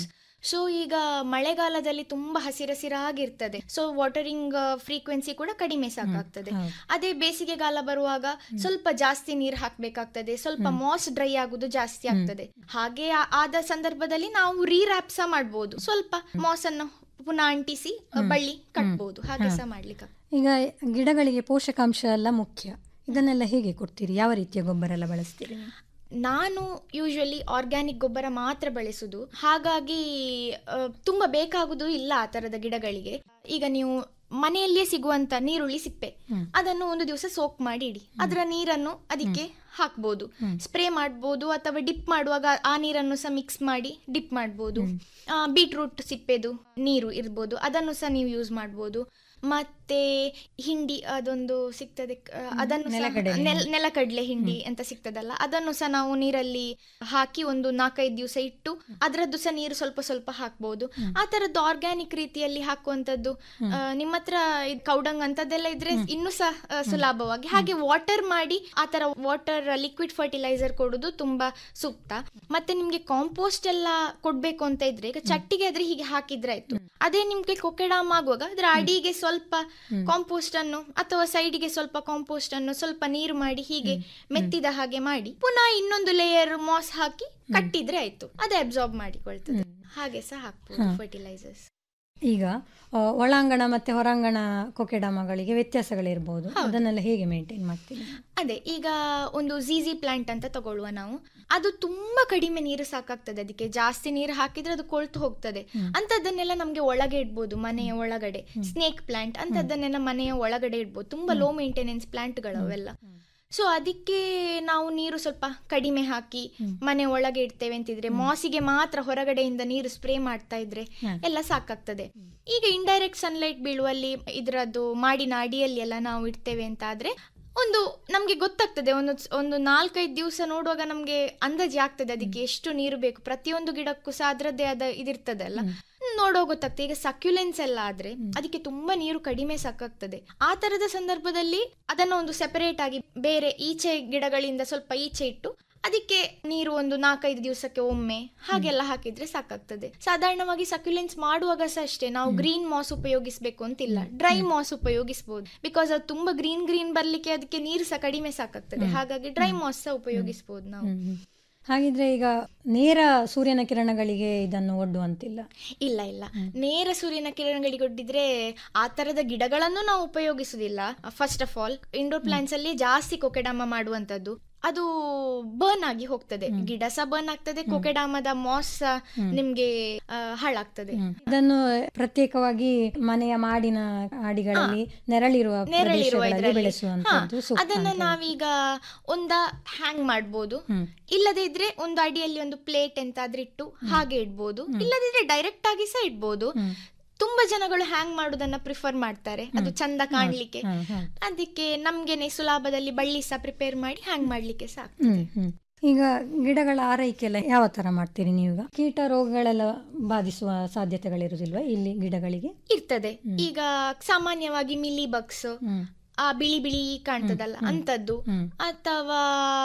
ಸೊ ಈಗ ಮಳೆಗಾಲದಲ್ಲಿ ತುಂಬಾ ಹಸಿರಸಿರಾಗಿರ್ತದೆ ಸೊ ವಾಟರಿಂಗ್ ಫ್ರೀಕ್ವೆನ್ಸಿ ಕೂಡ ಕಡಿಮೆ ಸಾಕಾಗ್ತದೆ ಅದೇ ಬೇಸಿಗೆಗಾಲ ಬರುವಾಗ ಸ್ವಲ್ಪ ಜಾಸ್ತಿ ನೀರು ಹಾಕ್ಬೇಕಾಗ್ತದೆ ಸ್ವಲ್ಪ ಮಾಸ್ ಡ್ರೈ ಆಗುದು ಜಾಸ್ತಿ ಆಗ್ತದೆ ಹಾಗೆ ಆ- ಆದ ಸಂದರ್ಭದಲ್ಲಿ ನಾವು ರೀರ್ಯಾಪ್ ಸಹ ಮಾಡ್ಬೋದು ಸ್ವಲ್ಪ ಮಾಸ್ ಅನ್ನು ಪುನಃ ಅಂಟಿಸಿ ಬಳ್ಳಿ ಕಟ್ಬೋದು ಹಾಗೆ ಸಹ ಮಾಡ್ಲಿಕ್ಕೆ ಆಗ್ತದೆ. ಈಗ ಗಿಡಗಳಿಗೆ ಪೋಷಕಾಂಶ ಎಲ್ಲ ಮುಖ್ಯ ಇದನ್ನೆಲ್ಲ ಹೇಗೆ ಕೊಡ್ತೀರಿ ಯಾವ ರೀತಿಯ ಗೊಬ್ಬರ ಎಲ್ಲ ಬಳಸ್ತೀರಿ ನೀವು? ನಾನು ಯೂಶಲಿ ಆರ್ಗ್ಯಾನಿಕ್ ಗೊಬ್ಬರ ಮಾತ್ರ ಬಳಸುದು ಹಾಗಾಗಿ ಆ, ತುಂಬಾ ಬೇಕಾಗುದು ಇಲ್ಲ ಆ ತರದ ಗಿಡಗಳಿಗೆ ಈಗ ನೀವು ಮನೆಯಲ್ಲಿಯೇ ಸಿಗುವಂತ ನೀರುಳ್ಳಿ ಸಿಪ್ಪೆ ಅದನ್ನು ಒಂದು ದಿವಸ ಸೋಕ್ ಮಾಡಿ ಇಡಿ ಅದರ ನೀರನ್ನು ಅದಕ್ಕೆ ಹಾಕ್ಬೋದು ಸ್ಪ್ರೇ ಮಾಡ್ಬೋದು ಅಥವಾ ಡಿಪ್ ಮಾಡುವಾಗ ಆ ನೀರನ್ನು ಸಹ ಮಿಕ್ಸ್ ಮಾಡಿ ಡಿಪ್ ಮಾಡ್ಬೋದು ಬೀಟ್ರೂಟ್ ಸಿಪ್ಪೆದು ನೀರು ಇರ್ಬೋದು ಅದನ್ನು ಸಹ ನೀವು ಯೂಸ್ ಮಾಡ್ಬೋದು ಮತ್ತೆ ಹಿಂಡಿ ಅದೊಂದು ಸಿಗ್ತದೆ ಆ, ಅದನ್ನು ಸಹ- ನೆಲ- ನೆಲಕಡಲೆ ಹಿಂಡಿ ಅಂತ ಸಿಗ್ತದಲ್ಲ ಅದನ್ನು ಸಹ ನಾವು ನೀರಲ್ಲಿ ಹಾಕಿ ಒಂದು ನಾಲ್ಕೈದು ದಿವಸ ಇಟ್ಟು ಅದರದ್ದು ಸಹ ನೀರು ಸ್ವಲ್ಪ ಸ್ವಲ್ಪ ಹಾಕ್ಬಹುದು ಆ ತರದ್ದು ಆರ್ಗ್ಯಾನಿಕ್ ರೀತಿಯಲ್ಲಿ ಹಾಕುವಂತದ್ದು ಆ, ನಿಮ್ಮ ಹತ್ರ ಇದ್ ಕೌಡಂಗ್ ಅಂತದೆಲ್ಲ ಇದ್ರೆ ಇನ್ನೂ ಸಹ ಆ, ಸುಲಭವಾಗಿ ಹಾಗೆ ವಾಟರ್ ಮಾಡಿ ಆ ತರ ವಾಟರ್ ಲಿಕ್ವಿಡ್ ಫರ್ಟಿಲೈಸರ್ ಕೊಡುದು ತುಂಬಾ ಸೂಕ್ತ ಮತ್ತೆ ನಿಮ್ಗೆ ಕಾಂಪೋಸ್ಟ್ ಎಲ್ಲ ಕೊಡ್ಬೇಕು ಅಂತ ಇದ್ರೆ ಈಗ ಚಟ್ಟಿಗೆ ಆದ್ರೆ ಹೀಗೆ ಹಾಕಿದ್ರೆ ಆಯ್ತು ಅದೇ ನಿಮ್ಗೆ ಕೊಕೆಡಾಮ್ ಆಗುವಾಗ ಅದ್ರ ಅಡಿಗೆ ಸ್ವಲ್ಪ ಕಾಂಪೋಸ್ಟ್ ಅನ್ನು ಅಥವಾ ಸೈಡ್ಗೆ ಸ್ವಲ್ಪ ಕಾಂಪೋಸ್ಟ್ ಅನ್ನು ಸ್ವಲ್ಪ ನೀರು ಮಾಡಿ ಹೀಗೆ ಮೆತ್ತಿದ ಹಾಗೆ ಮಾಡಿ ಪುನಃ ಇನ್ನೊಂದು ಲೇಯರ್ ಮಾಸ್ ಹಾಕಿ ಕಟ್ಟಿದ್ರೆ ಆಯ್ತು ಅದೇ ಅಬ್ಸಾರ್ಬ್ ಮಾಡಿಕೊಳ್ತದೆ ಹಾಗೆ ಸಹ ಹಾಕ್ಬೋದು ಫರ್ಟಿಲೈಸರ್ಸ್ ಈಗ ಆ, ಒಳಾಂಗಣ ಮತ್ತೆ ಹೊರಾಂಗಣ ಕೊಕೆಡಾಮಗಳಿಗೆ ವ್ಯತ್ಯಾಸಗಳಿರ್ಬೋದು ಅದನ್ನೆಲ್ಲ ಹೇಗೆ ಮೇಂಟೈನ್ ಮಾಡ್ತೀರಿ ಅದೇ ಈಗ ಒಂದು ಝೀಝಿ ಪ್ಲಾಂಟ್ ಅಂತ ತಗೊಳ್ಳುವ ನಾವು ಅದು ತುಂಬಾ ಕಡಿಮೆ ನೀರು ಸಾಕಾಗ್ತದೆ ಅದಕ್ಕೆ ಜಾಸ್ತಿ ನೀರು ಹಾಕಿದ್ರೆ ಅದು ಕೊಳ್ತು ಹೋಗ್ತದೆ ಅಂತದನ್ನೆಲ್ಲ ನಮ್ಗೆ ಒಳಗೆ ಇಡ್ಬೋದು ಮನೆಯ ಒಳಗಡೆ ಸ್ನೇಕ್ ಪ್ಲಾಂಟ್ ಅಂತದನ್ನೆಲ್ಲ ಮನೆಯ ಒಳಗಡೆ ಇಡ್ಬೋದು ತುಂಬಾ ಲೋ ಮೇಂಟೆನೆನ್ಸ್ ಪ್ಲಾಂಟ್ಗಳು ಅವೆಲ್ಲ ಸೊ ಅದಕ್ಕೆ ನಾವು ನೀರು ಸ್ವಲ್ಪ ಕಡಿಮೆ ಹಾಕಿ ಮನೆ ಒಳಗೆ ಇಡ್ತೇವೆ ಅಂತಿದ್ರೆ ಮಾಸಿಗೆ ಮಾತ್ರ ಹೊರಗಡೆಯಿಂದ ನೀರು ಸ್ಪ್ರೇ ಮಾಡ್ತಾ ಇದ್ರೆ ಎಲ್ಲ ಸಾಕಾಗ್ತದೆ ಈಗ ಇಂಡೈರೆಕ್ಟ್ ಸನ್ಲೈಟ್ ಬೀಳುವಲ್ಲಿ ಇದರದ್ದು ಮಾಡಿನ ಅಡಿಯಲ್ಲಿ ಎಲ್ಲ ನಾವು ಇಡ್ತೇವೆ ಅಂತ ಆದ್ರೆ ಒಂದು ನಮ್ಗೆ ಗೊತ್ತಾಗ್ತದೆ ಒಂದು ಒಂದು ನಾಲ್ಕೈದು ದಿವಸ ನೋಡುವಾಗ ನಮ್ಗೆ ಅಂದಾಜಿ ಆಗ್ತದೆ ಅದಕ್ಕೆ ಎಷ್ಟು ನೀರು ಬೇಕು ಪ್ರತಿಯೊಂದು ಗಿಡಕ್ಕೂ ಸಹ ಅದರದ್ದೇ ಆದ ಇದಿರ್ತದೆ ಅಲ್ಲ ನೋಡೋ ಗೊತ್ತಾಗ್ತದೆ ಈಗ ಸಕ್ಯುಲೆನ್ಸ್ ಎಲ್ಲ ಆದ್ರೆ ಅದಕ್ಕೆ ತುಂಬಾ ನೀರು ಕಡಿಮೆ ಸಾಕಾಗ್ತದೆ ಆ ತರದ ಸಂದರ್ಭದಲ್ಲಿ ಅದನ್ನ ಒಂದು ಸೆಪರೇಟ್ ಆಗಿ ಬೇರೆ ಈಚೆ ಗಿಡಗಳಿಂದ ಸ್ವಲ್ಪ ಈಚೆ ಇಟ್ಟು ಅದಕ್ಕೆ ನೀರು ಒಂದು ನಾಲ್ಕೈದು ದಿವಸಕ್ಕೆ ಒಮ್ಮೆ ಹಾಗೆಲ್ಲ ಹಾಕಿದ್ರೆ ಸಾಕಾಗ್ತದೆ ಸಾಧಾರಣವಾಗಿ ಸಕ್ಯುಲೆನ್ಸ್ ಮಾಡುವಾಗ ಸಹ ಅಷ್ಟೇ ನಾವು ಗ್ರೀನ್ ಮಾಸ್ ಉಪಯೋಗಿಸಬೇಕು ಅಂತಿಲ್ಲ ಡ್ರೈ ಮಾಸ್ ಉಪಯೋಗಿಸಬಹುದು ಬಿಕಾಸ್ ಅದು ತುಂಬಾ ಗ್ರೀನ್ ಗ್ರೀನ್ ಬರ್ಲಿಕ್ಕೆ ಅದಕ್ಕೆ ನೀರು ಸಹ ಕಡಿಮೆ ಸಾಕಾಗ್ತದೆ ಹಾಗಾಗಿ ಡ್ರೈ ಮಾಸ್ ಸಹ ಉಪಯೋಗಿಸಬಹುದು ನಾವು ಹಾಗಿದ್ರೆ ಈಗ ನೇರ ಸೂರ್ಯನ ಕಿರಣಗಳಿಗೆ ಇದನ್ನು ಒಡ್ಡುವಂತಿಲ್ಲ ಇಲ್ಲ ಇಲ್ಲ ನೇರ ಸೂರ್ಯನ ಕಿರಣಗಳಿಗೆ ಒಡ್ಡಿದ್ರೆ ಆ ತರದ ಗಿಡಗಳನ್ನು ನಾವು ಉಪಯೋಗಿಸುದಿಲ್ಲ first of all indoor plants ಅಲ್ಲಿ ಜಾಸ್ತಿ ಕೊಕೆಡಾಮ ಮಾಡುವಂತದ್ದು ಅದು ಬರ್ನ್ ಆಗಿ ಹೋಗ್ತದೆ ಗಿಡ ಸಹ ಬರ್ನ್ ಆಗ್ತದೆ ಕೊಕೆಡಾಮದ ಮಾಸ್ ಸಹ ನಿಮ್ಗೆ ಆ, ಹಾಳಾಗ್ತದೆ ಅದನ್ನು ಪ್ರತ್ಯೇಕವಾಗಿ ಮನೆಯ ಮಾಡಿನ ಅಡಿಗಳಲ್ಲಿ ನೆರಳಿರುವ ನೆರಳಿರುವ ಪ್ರದೇಶಗಳಲ್ಲಿ ಇದ್ರಲ್ಲಿ. ಬೆಳೆಸುವಂತದ್ದು ಹಾ, ಸೂಕ್ತ ಅದನ್ನ ಅಂತ ಹೇಳಿ. ನಾವೀಗ ಒಂದ ಹ್ಯಾಂಗ್ ಮಾಡ್ಬೋದು ಇಲ್ಲದೇ ಇದ್ರೆ ಒಂದು ಅಡಿಯಲ್ಲಿ ಒಂದು ಪ್ಲೇಟ್ ಎಂತಾದ್ರೂ ಇಟ್ಟು ಹಾಗೆ ಇಡ್ಬೋದು ಇಲ್ಲದಿದ್ರೆ ಡೈರೆಕ್ಟ್ ಆಗಿ ಸಹ ಇಡ್ಬೋದು ತುಂಬಾ ಜನಗಳು ಹ್ಯಾಂಗ್ ಮಾಡುದನ್ನ ಪ್ರಿಫರ್ ಮಾಡ್ತಾರೆ ಅದು ಚಂದ ಕಾಣ್ಲಿಕ್ಕೆ ಅದಕ್ಕೆ ನಮ್ಗೆನೆ ಸುಲಭದಲ್ಲಿ ಬಳ್ಳಿ ಸಹ ಪ್ರಿಪೇರ್ ಮಾಡಿ ಹ್ಯಾಂಗ್ ಮಾಡ್ಲಿಕ್ಕೆ ಸಾಕು ಹ್ಮ್ ಹ್ಮ್ ಈಗ ಗಿಡಗಳ ಆರೈಕೆ ಎಲ್ಲ ಯಾವ ತರ ಮಾಡ್ತೀರಿ ನೀವೀಗ ಕೀಟ ರೋಗಗಳೆಲ್ಲ ಬಾಧಿಸುವ ಸಾಧ್ಯತೆಗಳಿರುವುದಿಲ್ವಾ ಇಲ್ಲಿ ಗಿಡಗಳಿಗೆ ಇರ್ತದೆ ಈಗ ಸಾಮಾನ್ಯವಾಗಿ ಮಿಲಿ ಬಗ್ಸ್ ಆ ಬಿಳಿ ಬಿಳಿ ಕಾಣ್ತದಲ್ಲ ಅಂತದ್ದು ಅಥವಾ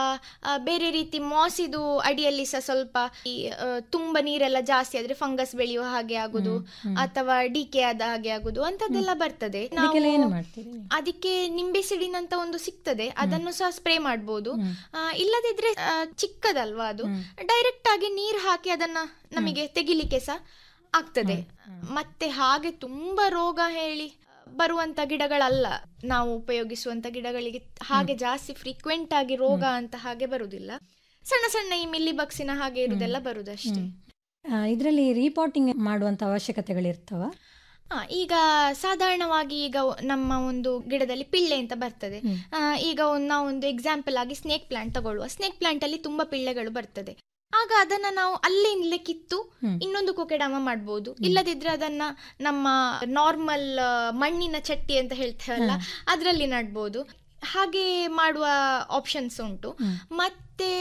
ಆ, ಬೇರೆ ರೀತಿ ಮಾಸಿದು ಅಡಿಯಲ್ಲಿ ಸಹ ಸ್ವಲ್ಪ ಈ ಆ, ತುಂಬಾ ನೀರೆಲ್ಲ ಜಾಸ್ತಿ ಆದ್ರೆ ಫಂಗಸ್ ಬೆಳೆಯುವ ಹಾಗೆ ಆಗುದು ಅಥವಾ ಡಿಕೆ ಆದ ಹಾಗೆ ಆಗುದು ಅಂತದ್ದೆಲ್ಲ ಬರ್ತದೆ ಅದಕ್ಕೆಲ್ಲ ನಾವು- ಏನು ಮಾಡ್ತೀರಿ ನೀವು? ಅದಕ್ಕೆ ನಿಂಬೆ ಸಿಡಿನ್ ಅಂತ ಒಂದು ಸಿಗ್ತದೆ ಅದನ್ನು ಸಹ ಸ್ಪ್ರೇ ಮಾಡ್ಬೋದು ಆ, ಇಲ್ಲದಿದ್ರೆ ಆ, ಚಿಕ್ಕದಲ್ವಾ ಅದು ಡೈರೆಕ್ಟ್ ಆಗಿ ನೀರ್ ಹಾಕಿ ಅದನ್ನ ನಮಗೆ ತೆಗಿಲಿಕ್ಕೆ ಸಹ ಆಗ್ತದೆ ಮತ್ತೆ ಹಾಗೆ ತುಂಬಾ ರೋಗ ಹೇಳಿ ಬರುವಂತ ಗಿಡಗಳಲ್ಲ ನಾವು ಉಪಯೋಗಿಸುವಂತ ಗಿಡಗಳಿಗೆ ಹಾಗೆ ಜಾಸ್ತಿ ಫ್ರೀಕ್ವೆಂಟ್ ಆಗಿ ರೋಗ ಅಂತ ಹಾಗೆ ಬರುದಿಲ್ಲ ಸಣ್ಣ ಸಣ್ಣ ಈ ಮಿಲ್ಲಿ ಬಕ್ಸಿನ ಹಾಗೆ ಇರುದೆಲ್ಲ ಬರುದಷ್ಟೇ ಆ, ಇದ್ರಲ್ಲಿ ರೀಪಾಟಿಂಗ್ ಮಾಡುವಂತ ಅವಶ್ಯಕತೆಗಳಿರ್ತವ ಆ, ಈಗ ಸಾಧಾರಣವಾಗಿ ಈಗ ನಮ್ಮ ಒಂದು ಗಿಡದಲ್ಲಿ ಪಿಳ್ಳೆ ಅಂತ ಬರ್ತದೆ ಆ, ಈಗ ಒಂದು ನಾವೊಂದು ಎಕ್ಸಾಂಪಲ್ ಆಗಿ ಸ್ನೇಕ್ ಪ್ಲಾಂಟ್ ತಗೊಳ್ಳುವ ಸ್ನೇಕ್ ಪ್ಲಾಂಟ್ ಅಲ್ಲಿ ತುಂಬಾ ಪಿಳ್ಳೆಗಳು ಬರ್ತದೆ ಆಗ ಅದನ್ನ ನಾವು ಅಲ್ಲಿಂದಲೇ ಕಿತ್ತು ಇನ್ನೊಂದು ಕೊಕೆಡಾಮ ಮಾಡ್ಬೋದು ಇಲ್ಲದಿದ್ರೆ ಅದನ್ನ ನಮ್ಮ ನಾರ್ಮಲ್ ಮಣ್ಣಿನ ಚಟ್ಟಿ ಅಂತ ಹೇಳ್ತೇವಲ್ಲ ಅದರಲ್ಲಿ ನಡ್ಬೋದು ಹಾಗೆ ಮಾಡುವ ಆಪ್ಷನ್ಸ್ ಉಂಟು ಮತ್ತೆ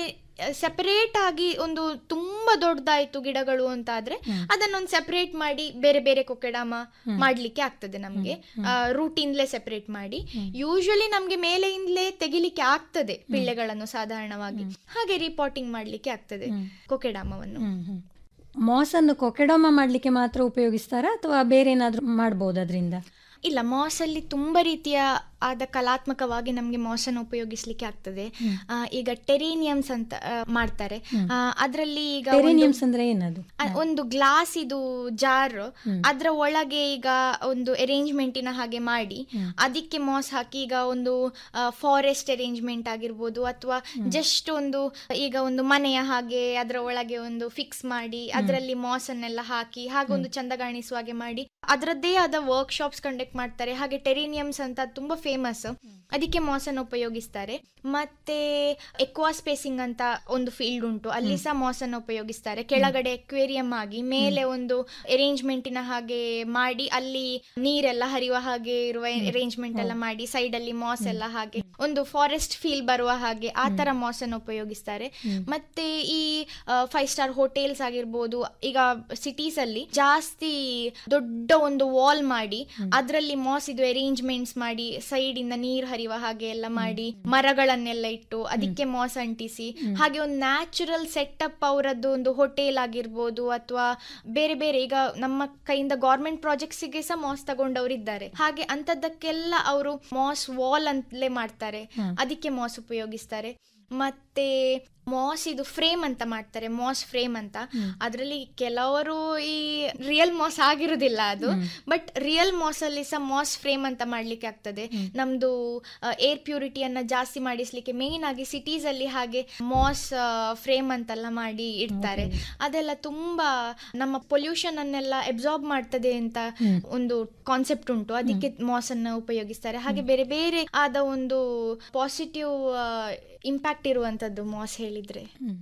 ಸೆಪರೇಟ್ ಆಗಿ ಒಂದು ತುಂಬಾ ದೊಡ್ಡದಾಯ್ತು ಗಿಡಗಳು ಅಂತ ಆದ್ರೆ ಅದನ್ನೊಂದು ಸೆಪರೇಟ್ ಮಾಡಿ ಬೇರೆ ಬೇರೆ ಕೊಕೆಡಾಮ ಮಾಡ್ಲಿಕ್ಕೆ ಆಗ್ತದೆ ನಮ್ಗೆ ರೂಟಿಂದಲೇ ಸೆಪರೇಟ್ ಮಾಡಿ ಯೂಶಲಿ ನಮ್ಗೆ ಮೇಲೆಯಿಂದಲೇ ತೆಗಿಲಿಕ್ಕೆ ಆಗ್ತದೆ ಪಿಳ್ಳೆಗಳನ್ನು ಸಾಧಾರಣವಾಗಿ ಹಾಗೆ ರಿಪೋರ್ಟಿಂಗ್ ಮಾಡ್ಲಿಕ್ಕೆ ಆಗ್ತದೆ ಕೊಕೆಡಾಮವನ್ನು ಮಾಸನ್ನು ಕೊಕೆಡೋಮ ಮಾಡಲಿಕ್ಕೆ ಮಾತ್ರ ಉಪಯೋಗಿಸ್ತಾರಾ ಅಥವಾ ಬೇರೆ ಏನಾದರೂ ಮಾಡ್ಬೋದು ಅದರಿಂದ ಇಲ್ಲ ಮಾಸ್ ಅಲ್ಲಿ ತುಂಬಾ ರೀತಿಯ ಆದ ಕಲಾತ್ಮಕವಾಗಿ ನಮಗೆ ಮಾಸನ್ನು ಉಪಯೋಗಿಸ್ಲಿಕ್ಕೆ ಆಗ್ತದೆ ಆ, ಈಗ ಟೆರೇನಿಯಮ್ಸ್ ಅಂತ ಆ, ಮಾಡ್ತಾರೆ ಅದರಲ್ಲಿ ಈಗ ಒಂದು- ಟೆರೇನಿಯಮ್ಸ್ ಅಂದ್ರೆ ಏನದು ಆ, ಒಂದು ಗ್ಲಾಸ್ ಇದು ಜಾರ್ ಅದ್ರ ಒಳಗೆ ಈಗ ಒಂದು ಅರೇಂಜ್ಮೆಂಟಿನ ಹಾಗೆ ಮಾಡಿ ಅದಕ್ಕೆ ಮಾಸ್ ಹಾಕಿ ಈಗ ಒಂದು ಫಾರೆಸ್ಟ್ ಅರೇಂಜ್ಮೆಂಟ್ ಆಗಿರ್ಬೋದು ಅಥವಾ ಜಸ್ಟ್ ಒಂದು ಈಗ ಒಂದು ಮನೆಯ ಹಾಗೆ ಅದರ ಒಳಗೆ ಒಂದು ಫಿಕ್ಸ್ ಮಾಡಿ ಅದರಲ್ಲಿ ಮಾಸ್ ಅನ್ನೆಲ್ಲ ಹಾಕಿ ಹಾಗೆ ಒಂದು ಚಂದ ಕಾಣಿಸುವ ಹಾಗೆ ಮಾಡಿ ಅದರದ್ದೇ ಆದ ವರ್ಕ್ ಶಾಪ್ಸ್ ಕಂಡಕ್ಟ್ ಮಾಡ್ತಾರೆ ಹಾಗೆ ಟೆರೇನಿಯಮ್ಸ್ ಅಂತ ತುಂಬಾ ಫೇಮಸ್ ಅದಕ್ಕೆ ಮಾಸ್ ಅನ್ನು ಉಪಯೋಗಿಸ್ತಾರೆ ಮತ್ತೆ ಎಕ್ವಾ ಸ್ಪೇಸಿಂಗ್ ಅಂತ ಒಂದು ಫೀಲ್ಡ್ ಉಂಟು ಅಲ್ಲಿ ಸಹ ಮಾಸ್ ಅನ್ನು ಉಪಯೋಗಿಸ್ತಾರೆ ಕೆಳಗಡೆ ಎಕ್ವೇರಿಯಂ ಆಗಿ ಮೇಲೆ ಒಂದು ಅರೇಂಜ್ಮೆಂಟಿನ ಹಾಗೆ ಮಾಡಿ ಅಲ್ಲಿ ನೀರೆಲ್ಲ ಹರಿಯುವ ಹಾಗೆ ಇರುವ ಅರೇಂಜ್ಮೆಂಟ್ ಎಲ್ಲ ಮಾಡಿ ಸೈಡ್ ಅಲ್ಲಿ ಮಾಸ್ ಎಲ್ಲ ಹಾಗೆ ಒಂದು ಫಾರೆಸ್ಟ್ ಫೀಲ್ ಬರುವ ಹಾಗೆ ಆ ತರ ಮಾಸ್ ಅನ್ನು ಉಪಯೋಗಿಸ್ತಾರೆ ಮತ್ತೆ ಈ ಫೈವ್ ಸ್ಟಾರ್ ಹೋಟೆಲ್ಸ್ ಆಗಿರ್ಬೋದು ಈಗ ಸಿಟೀಸ್ ಅಲ್ಲಿ ಜಾಸ್ತಿ ದೊಡ್ಡ ಒಂದು ವಾಲ್ ಮಾಡಿ ಅದರಲ್ಲಿ ಮಾಸ್ ಇದು ಅರೇಂಜ್ಮೆಂಟ್ಸ್ ಮಾಡಿ ಸೈಡ್ ಇಂದ ನೀರು ಹರಿಯುವ ಹಾಗೆ ಎಲ್ಲ ಮಾಡಿ ಮರಗಳನ್ನೆಲ್ಲ ಇಟ್ಟು ಅದಕ್ಕೆ ಮಾಸ್ ಅಂಟಿಸಿ ಹಾಗೆ ಒಂದು ನ್ಯಾಚುರಲ್ ಸೆಟಪ್ ಅವರದ್ದು ಒಂದು ಹೋಟೆಲ್ ಆಗಿರ್ಬೋದು ಅಥವಾ ಬೇರೆ ಬೇರೆ ಈಗ ನಮ್ಮ ಕೈಯಿಂದ ಗೌರ್ಮೆಂಟ್ ಪ್ರಾಜೆಕ್ಟ್ಸ್ ಗೆ ಸಹ ಮಾಸ್ ತಗೊಂಡವ್ರು ಇದ್ದಾರೆ ಹಾಗೆ ಅಂತದಕ್ಕೆಲ್ಲ ಅವರು ಮಾಸ್ ವಾಲ್ ಅಂತಲೇ ಮಾಡ್ತಾರೆ ಅದಕ್ಕೆ ಮಾಸ್ ಉಪಯೋಗಿಸ್ತಾರೆ ಮತ್ತೆ ಮಾಸ್ ಇದು ಫ್ರೇಮ್ ಅಂತ ಮಾಡ್ತಾರೆ ಮಾಸ್ ಫ್ರೇಮ್ ಅಂತ ಅದರಲ್ಲಿ ಕೆಲವರು ಈ ರಿಯಲ್ ಮಾಸ್ ಆಗಿರುವುದಿಲ್ಲ ಅದು ಬಟ್ ರಿಯಲ್ ಮಾಸ್ ಅಲ್ಲಿ ಸಹ ಮಾಸ್ ಫ್ರೇಮ್ ಅಂತ ಮಾಡ್ಲಿಕ್ಕೆ ಆಗ್ತದೆ ನಮ್ದು ಏರ್ ಪ್ಯೂರಿಟಿಯನ್ನ ಜಾಸ್ತಿ ಮಾಡಿಸ್ಲಿಕ್ಕೆ ಮೇನ್ ಆಗಿ ಸಿಟೀಸ್ ಅಲ್ಲಿ ಹಾಗೆ ಮಾಸ್ ಫ್ರೇಮ್ ಅಂತೆಲ್ಲ ಮಾಡಿ ಇಡ್ತಾರೆ ಅದೆಲ್ಲ ತುಂಬಾ ನಮ್ಮ ಪೊಲ್ಯೂಷನ್ ಅನ್ನೆಲ್ಲ ಅಬ್ಸಾರ್ಬ್ ಮಾಡ್ತದೆ ಅಂತ ಒಂದು ಕಾನ್ಸೆಪ್ಟ್ ಉಂಟು ಅದಕ್ಕೆ ಮಾಸ್ ಅನ್ನ ಉಪಯೋಗಿಸ್ತಾರೆ ಹಾಗೆ ಬೇರೆ ಬೇರೆ ಆದ ಒಂದು ಪಾಸಿಟಿವ್ ಇಂಪ್ಯಾಕ್ಟ್ ಇರುವಂತದ್ದು ಮಾಸ್ ಹೇಳಿದ್ರೆ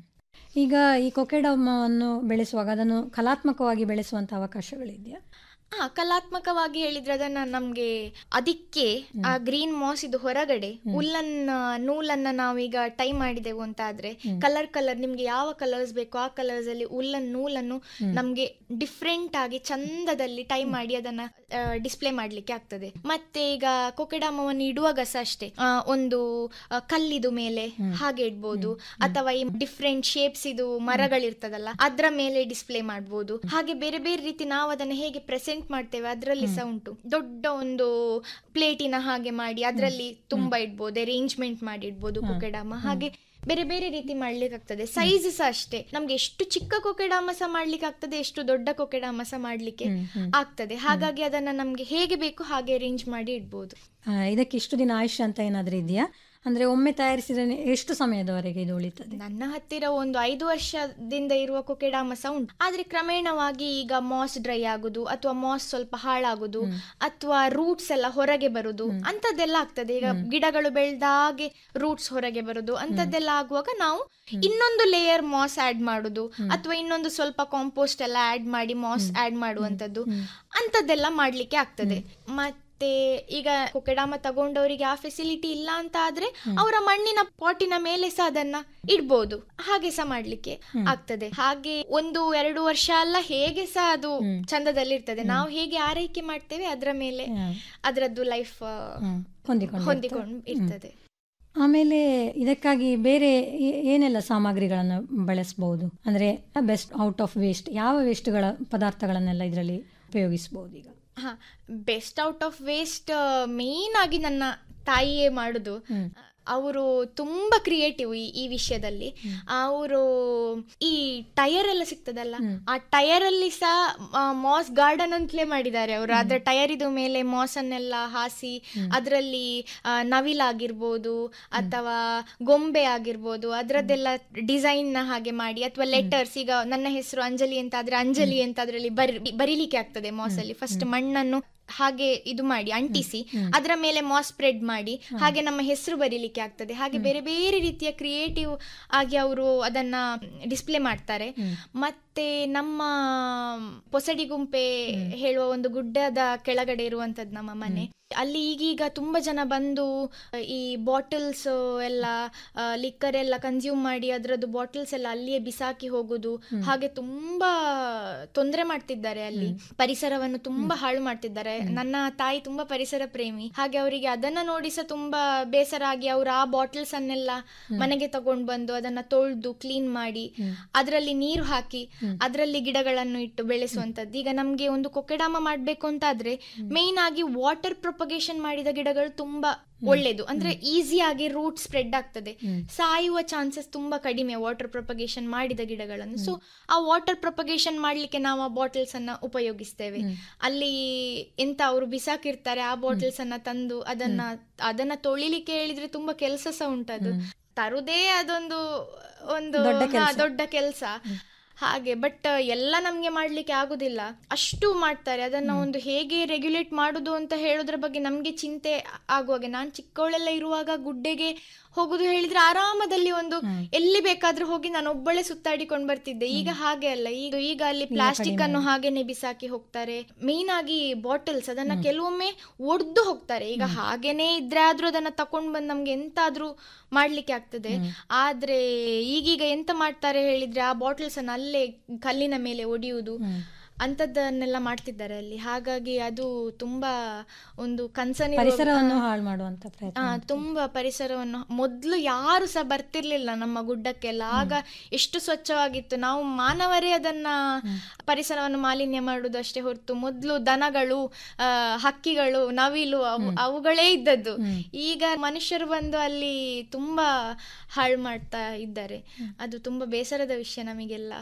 ಈಗ ಈ ಕೊಕೆಡಮವನ್ನು ಬೆಳೆಸುವಾಗ ಅದನ್ನು ಕಲಾತ್ಮಕವಾಗಿ ಬೆಳೆಸುವಂತ ಅವಕಾಶಗಳಿದೆಯಾ ಹಾ ಕಲಾತ್ಮಕವಾಗಿ ಹೇಳಿದ್ರೆ ಅದನ್ನ ನಮ್ಗೆ ಅದಕ್ಕೆ ಆ ಗ್ರೀನ್ ಮಾಸ್ ಇದು ಹೊರಗಡೆ ಉಲ್ಲನ್ ನೂಲನ್ನ ನಾವೀಗ ಟೈ ಮಾಡಿದೆವು ಅಂತ ಆದ್ರೆ ಕಲರ್ ಕಲರ್ ನಿಮ್ಗೆ ಯಾವ ಕಲರ್ಸ್ ಬೇಕು ಆ ಕಲರ್ಸ್ ಅಲ್ಲಿ ಉಲ್ಲನ್ ನೂಲನ್ನು ನಮ್ಗೆ ಡಿಫ್ರೆಂಟ್ ಆಗಿ ಚಂದದಲ್ಲಿ ಟೈ ಮಾಡಿ ಅದನ್ನ ಡಿಸ್ಪ್ಲೇ ಮಾಡ್ಲಿಕ್ಕೆ ಆಗ್ತದೆ ಮತ್ತೆ ಈಗ ಕೊಕೆಡಾಮವನ್ನು ಇಡುವಾಗ ಸಹ ಅಷ್ಟೇ ಆ, ಒಂದು ಆ, ಕಲ್ಲಿದು ಮೇಲೆ ಹಾಗೆ ಇಡ್ಬೋದು ಅಥವಾ ಈ ಡಿಫ್ರೆಂಟ್ ಶೇಪ್ಸ್ ಇದು ಮರಗಳಿರ್ತದಲ್ಲ ಅದ್ರ ಮೇಲೆ ಡಿಸ್ಪ್ಲೇ ಮಾಡ್ಬೋದು ಹಾಗೆ ಬೇರೆ ಬೇರೆ ರೀತಿ ನಾವು ಅದನ್ನ ಹೇಗೆ ಪ್ರೆಸೆಂಟ್ ಮಾಡ್ತೇವೆ ಅದರಲ್ಲಿ ಸಹ ಉಂಟು ದೊಡ್ಡ ಒಂದು ಪ್ಲೇಟಿನ ಹಾಗೆ ಮಾಡಿ ಅದರಲ್ಲಿ ತುಂಬಾ ಇಡ್ಬೋದು ಅರೇಂಜ್ಮೆಂಟ್ ಮಾಡಿ ಇಡ್ಬೋದು ಕೊಕೆಡಾಮ ಹಾಗೆ ಬೇರೆ ಬೇರೆ ರೀತಿ ಮಾಡ್ಲಿಕ್ಕೆ ಆಗ್ತದೆ ಸೈಜ್ ಸಹ ಅಷ್ಟೇ ನಮ್ಗೆ ಎಷ್ಟು ಚಿಕ್ಕ ಕೊಕೆಡಾಮ ಸಹ ಮಾಡ್ಲಿಕ್ಕೆ ಆಗ್ತದೆ ಎಷ್ಟು ದೊಡ್ಡ ಕೊಕೆಡಾಮ ಸಹ ಮಾಡ್ಲಿಕ್ಕೆ ಆಗ್ತದೆ ಹಾಗಾಗಿ ಅದನ್ನ ನಮ್ಗೆ ಹೇಗೆ ಬೇಕು ಹಾಗೆ ಅರೇಂಜ್ ಮಾಡಿ ಇಡ್ಬೋದು ಆ, ಇದಕ್ಕೆ ಇಷ್ಟು ದಿನ ಆಯುಷ್ಯ ಅಂತ ಏನಾದರೂ ಇದೆಯಾ ಅಂದ್ರೆ ಒಮ್ಮೆ ತಯಾರಿಸಿದ್ರೆ ಎಷ್ಟು ಸಮಯದವರೆಗೆ ಇದು ಉಳಿತದೆ ನನ್ನ ಹತ್ತಿರ ಒಂದು ಐದು ವರ್ಷದಿಂದ ಇರುವ ಕೊಕೆಡಾಮ ಸಹ ಉಂಟು ಆದ್ರೆ ಕ್ರಮೇಣವಾಗಿ ಈಗ ಮಾಸ್ ಡ್ರೈ ಆಗುದು ಅಥವಾ ಮಾಸ್ ಸ್ವಲ್ಪ ಹಾಳಾಗುದು ಅಥವಾ ರೂಟ್ಸ್ ಎಲ್ಲ ಹೊರಗೆ ಬರುದು ಅಂತದ್ದೆಲ್ಲ ಆಗ್ತದೆ ಈಗ ಗಿಡಗಳು ಬೆಳೆದಾಗೆ ರೂಟ್ಸ್ ಹೊರಗೆ ಬರುದು ಅಂತದ್ದೆಲ್ಲ ಆಗುವಾಗ ನಾವು ಇನ್ನೊಂದು ಲೇಯರ್ ಮಾಸ್ ಆಡ್ ಮಾಡುದು ಅಥವಾ ಇನ್ನೊಂದು ಸ್ವಲ್ಪ ಕಾಂಪೋಸ್ಟ್ ಎಲ್ಲ ಆಡ್ ಮಾಡಿ ಮಾಸ್ ಆಡ್ ಮಾಡುವಂತದ್ದು ಅಂತದ್ದೆಲ್ಲ ಮಾಡ್ಲಿಕ್ಕೆ ಆಗ್ತದೆ ಮತ್ತೆ ಈಗ ಕೊಕೆಡಾಮ ತಗೊಂಡವರಿಗೆ ಆ ಫೆಸಿಲಿಟಿ ಇಲ್ಲ ಅಂತ ಆದ್ರೆ ಅವರ ಮಣ್ಣಿನ ಪಾಟಿನ ಮೇಲೆ ಸಹ ಅದನ್ನ ಇಡ್ಬೋದು ಹಾಗೆ ಸಹ ಮಾಡ್ಲಿಕ್ಕೆ ಆಗ್ತದೆ ಹಾಗೆ ಒಂದು ಎರಡು ವರ್ಷ ಅಲ್ಲ ಹೇಗೆ ಸಹ ಅದು ಚಂದದಲ್ಲಿ ಇರ್ತದೆ ನಾವು ಹೇಗೆ ಆರೈಕೆ ಮಾಡ್ತೇವೆ ಅದರ ಮೇಲೆ ಅದರದ್ದು ಲೈಫ್ ಹೊಂದಿಕೊಂಡು ಹೊಂದಿಕೊಂಡು ಇರ್ತದೆ ಆಮೇಲೆ ಇದಕ್ಕಾಗಿ ಬೇರೆ ಏ- ಏನೆಲ್ಲ ಸಾಮಗ್ರಿಗಳನ್ನು ಬಳಸಬಹುದು ಅಂದ್ರೆ ಬೆಸ್ಟ್ ಔಟ್ ಆಫ್ ವೇಸ್ಟ್ ಯಾವ ವೇಸ್ಟ್ಗಳ ಪದಾರ್ಥಗಳನ್ನೆಲ್ಲ ಇದರಲ್ಲಿ ಉಪಯೋಗಿಸಬಹುದು ಈಗ ಹಾ best out of waste main ಆಗಿ ನನ್ನ ತಾಯಿಯೇ ಮಾಡುದು ಅವರು ತುಂಬಾ ಕ್ರಿಯೇಟಿವ್ ಈ ಈ ವಿಷಯದಲ್ಲಿ ಅವರು ಈ ಟೈರ್ ಎಲ್ಲ ಸಿಗ್ತದಲ್ಲ ಆ ಟೈರ್ ಅಲ್ಲಿ ಸಹ ಮಾಸ್ ಗಾರ್ಡನ್ ಅಂತಲೇ ಮಾಡಿದ್ದಾರೆ ಅವರು ಅದ್ರ ಟೈರ್ ಇದು ಮೇಲೆ ಮಾಸ್ ಅನ್ನೆಲ್ಲ ಹಾಸಿ ಅದರಲ್ಲಿ ನವಿಲಾಗಿರ್ಬೋದು ಅಥವಾ ಗೊಂಬೆ ಆಗಿರ್ಬೋದು ಅದರದ್ದೆಲ್ಲ ಡಿಸೈನ್ ನ ಹಾಗೆ ಮಾಡಿ ಅಥವಾ ಲೆಟರ್ಸ್ ಈಗ ನನ್ನ ಹೆಸರು ಅಂಜಲಿ ಅಂತ ಆದ್ರೆ ಅಂಜಲಿ ಅಂತ ಅದರಲ್ಲಿ ಬರಿ ಬರೀಲಿಕ್ಕೆ ಆಗ್ತದೆ ಮಾಸ್ ಅಲ್ಲಿ ಫಸ್ಟ್ ಮಣ್ಣನ್ನು ಹಾಗೆ ಇದು ಮಾಡಿ ಅಂಟಿಸಿ ಅದರ ಮೇಲೆ ಮಾಸ್ ಸ್ಪ್ರೆಡ್ ಮಾಡಿ ಹಾಗೆ ನಮ್ಮ ಹೆಸರು ಬರೀಲಿಕ್ಕೆ ಆಗ್ತದೆ ಹಾಗೆ ಬೇರೆ ಬೇರೆ ರೀತಿಯ ಕ್ರಿಯೇಟಿವ್ ಆಗಿ ಅವರು ಅದನ್ನ ಡಿಸ್ಪ್ಲೇ ಮಾಡ್ತಾರೆ ಮತ್ತೆ ನಮ್ಮ ಪೊಸಡಿ ಗುಂಪೆ ಹೇಳುವ ಒಂದು ಗುಡ್ಡದ ಕೆಳಗಡೆ ಇರುವಂತದ್ದು ನಮ್ಮ ಮನೆ ಅಲ್ಲಿ ಈಗೀಗ ತುಂಬಾ ಜನ ಬಂದು ಈ ಬಾಟಲ್ಸ್ ಎಲ್ಲ ಲಿಕ್ಕರ್ ಎಲ್ಲ ಕನ್ಸ್ಯೂಮ್ ಮಾಡಿ ಅದರದ್ದು ಬಾಟಲ್ಸ್ ಎಲ್ಲ ಅಲ್ಲಿಯೇ ಬಿಸಾಕಿ ಹೋಗುದು ಹಾಗೆ ತುಂಬಾ ತೊಂದರೆ ಮಾಡ್ತಿದ್ದಾರೆ ಅಲ್ಲಿ ಪರಿಸರವನ್ನು ತುಂಬಾ ಹಾಳು ಮಾಡ್ತಿದ್ದಾರೆ ನನ್ನ ತಾಯಿ ತುಂಬಾ ಪರಿಸರ ಪ್ರೇಮಿ ಹಾಗೆ ಅವರಿಗೆ ಅದನ್ನ ನೋಡಿ ಸಹ ತುಂಬಾ ಬೇಸರ ಆಗಿ ಅವರು ಆ ಬಾಟಲ್ಸ್ ಅನ್ನೆಲ್ಲ ಮನೆಗೆ ತಗೊಂಡು ಬಂದು ಅದನ್ನ ತೊಳೆದು ಕ್ಲೀನ್ ಮಾಡಿ ಅದರಲ್ಲಿ ನೀರು ಹಾಕಿ ಅದರಲ್ಲಿ ಗಿಡಗಳನ್ನು ಇಟ್ಟು ಬೆಳೆಸುವಂತದ್ದು ಈಗ ನಮ್ಗೆ ಒಂದು ಕೊಕೆಡಾಮ ಮಾಡ್ಬೇಕು ಅಂತ ಆದ್ರೆ ಮೇನ್ ಆಗಿ ವಾಟರ್ ಪ್ರೊಪಗೇಷನ್ ಮಾಡಿದ ಗಿಡಗಳು ತುಂಬಾ ಒಳ್ಳೇದು ಅಂದ್ರೆ ಈಸಿಯಾಗಿ ರೂಟ್ ಸ್ಪ್ರೆಡ್ ಆಗ್ತದೆ ಸಾಯುವ ಚಾನ್ಸಸ್ ತುಂಬಾ ಕಡಿಮೆ ವಾಟರ್ ಪ್ರೊಪಗೇಷನ್ ಮಾಡಿದ ಗಿಡಗಳನ್ನು ಸೊ ಆ ವಾಟರ್ ಪ್ರೊಪಗೇಷನ್ ಮಾಡ್ಲಿಕ್ಕೆ ನಾವು ಆ ಬಾಟಲ್ಸ್ ಅನ್ನ ಉಪಯೋಗಿಸ್ತೇವೆ ಅಲ್ಲಿ ಎಂತ ಅವರು ಬಿಸಾಕಿರ್ತಾರೆ ಆ ಬಾಟಲ್ಸ್ ಅನ್ನ ತಂದು ಅದನ್ನ ಅದನ್ನ ತೊಳಿಲಿಕ್ಕೆ ಹೇಳಿದ್ರೆ ತುಂಬಾ ಕೆಲಸ ಸಹ ಉಂಟದು ತರುದೇ ಅದೊಂದು ಒಂದು ದೊಡ್ಡ ಹಾ, ಕೆಲ್ಸ. ದೊಡ್ಡ ಕೆಲಸ ಹಾಗೆ ಬಟ್ ಎಲ್ಲ ನಮ್ಗೆ ಮಾಡ್ಲಿಕ್ಕೆ ಆಗುದಿಲ್ಲ ಅಷ್ಟು ಮಾಡ್ತಾರೆ ಅದನ್ನ ಒಂದು ಹೇಗೆ ರೆಗ್ಯುಲೇಟ್ ಮಾಡುದು ಅಂತ ಹೇಳೋದ್ರ ಬಗ್ಗೆ ನಮ್ಗೆ ಚಿಂತೆ ಆಗುವಾಗೆ ನಾನು ಚಿಕ್ಕವಳೆಲ್ಲ ಇರುವಾಗ ಗುಡ್ಡೆಗೆ ಹೋಗುದು ಹೇಳಿದ್ರೆ ಆರಾಮದಲ್ಲಿ ಒಂದು ಎಲ್ಲಿ ಬೇಕಾದ್ರೂ ಹೋಗಿ ನಾನು ಒಬ್ಬಳೆ ಸುತ್ತಾಡಿಕೊಂಡು ಬರ್ತಿದ್ದೆ ಈಗ ಹಾಗೆ ಅಲ್ಲ ಈಗ ಈಗ ಅಲ್ಲಿ ಪ್ಲಾಸ್ಟಿಕ್ ಅನ್ನು ಹಾಗೇನೆ ಬಿಸಾಕಿ ಹೋಗ್ತಾರೆ ಮೇನ್ ಆಗಿ ಬಾಟಲ್ಸ್ ಅದನ್ನ ಕೆಲವೊಮ್ಮೆ ಒಡ್ದು ಹೋಗ್ತಾರೆ ಈಗ ಹಾಗೇನೆ ಇದ್ರೆ ಆದ್ರೂ ಅದನ್ನ ತಕೊಂಡ್ ಬಂದ್ ನಮ್ಗೆ ಎಂತಾದ್ರೂ ಮಾಡ್ಲಿಕ್ಕೆ ಆಗ್ತದೆ ಆದ್ರೆ ಈಗೀಗ ಎಂತ ಮಾಡ್ತಾರೆ ಹೇಳಿದ್ರೆ ಆ ಬಾಟಲ್ಸ್ ಅನ್ನ ಅಲ್ಲೇ ಕಲ್ಲಿನ ಮೇಲೆ ಒಡೆಯುವುದು ಅಂತದ್ದನ್ನೆಲ್ಲ ಮಾಡ್ತಿದ್ದಾರೆ ಅಲ್ಲಿ ಹಾಗಾಗಿ ಅದು ತುಂಬಾ ಒಂದು ಕನ್ಸರ್ನ್ ಪರಿಸರವನ್ನು ಹಾಳು ಮಾಡುವಂತ ಪ್ರಯತ್ನ ಆ, ತುಂಬಾ ಪರಿಸರವನ್ನು ಮೊದ್ಲು ಯಾರು ಸಹ ಬರ್ತಿರ್ಲಿಲ್ಲ ನಮ್ಮ ಗುಡ್ಡಕ್ಕೆಲ್ಲ ಆಗ ಎಷ್ಟು ಸ್ವಚ್ಛವಾಗಿತ್ತು ನಾವು ಮಾನವರೇ ಅದನ್ನ ಪರಿಸರವನ್ನು ಮಾಲಿನ್ಯ ಮಾಡುದು ಅಷ್ಟೇ ಹೊರತು ಮೊದ್ಲು ದನಗಳು ಆ, ಹಕ್ಕಿಗಳು ನವಿಲು ಅವು- ಅವುಗಳೇ ಇದ್ದದ್ದು ಈಗ ಮನುಷ್ಯರು ಬಂದು ಅಲ್ಲಿ ತುಂಬಾ ಹಾಳು ಮಾಡ್ತಾ ಇದ್ದಾರೆ ಅದು ತುಂಬಾ ಬೇಸರದ ವಿಷಯ ನಮಗೆಲ್ಲ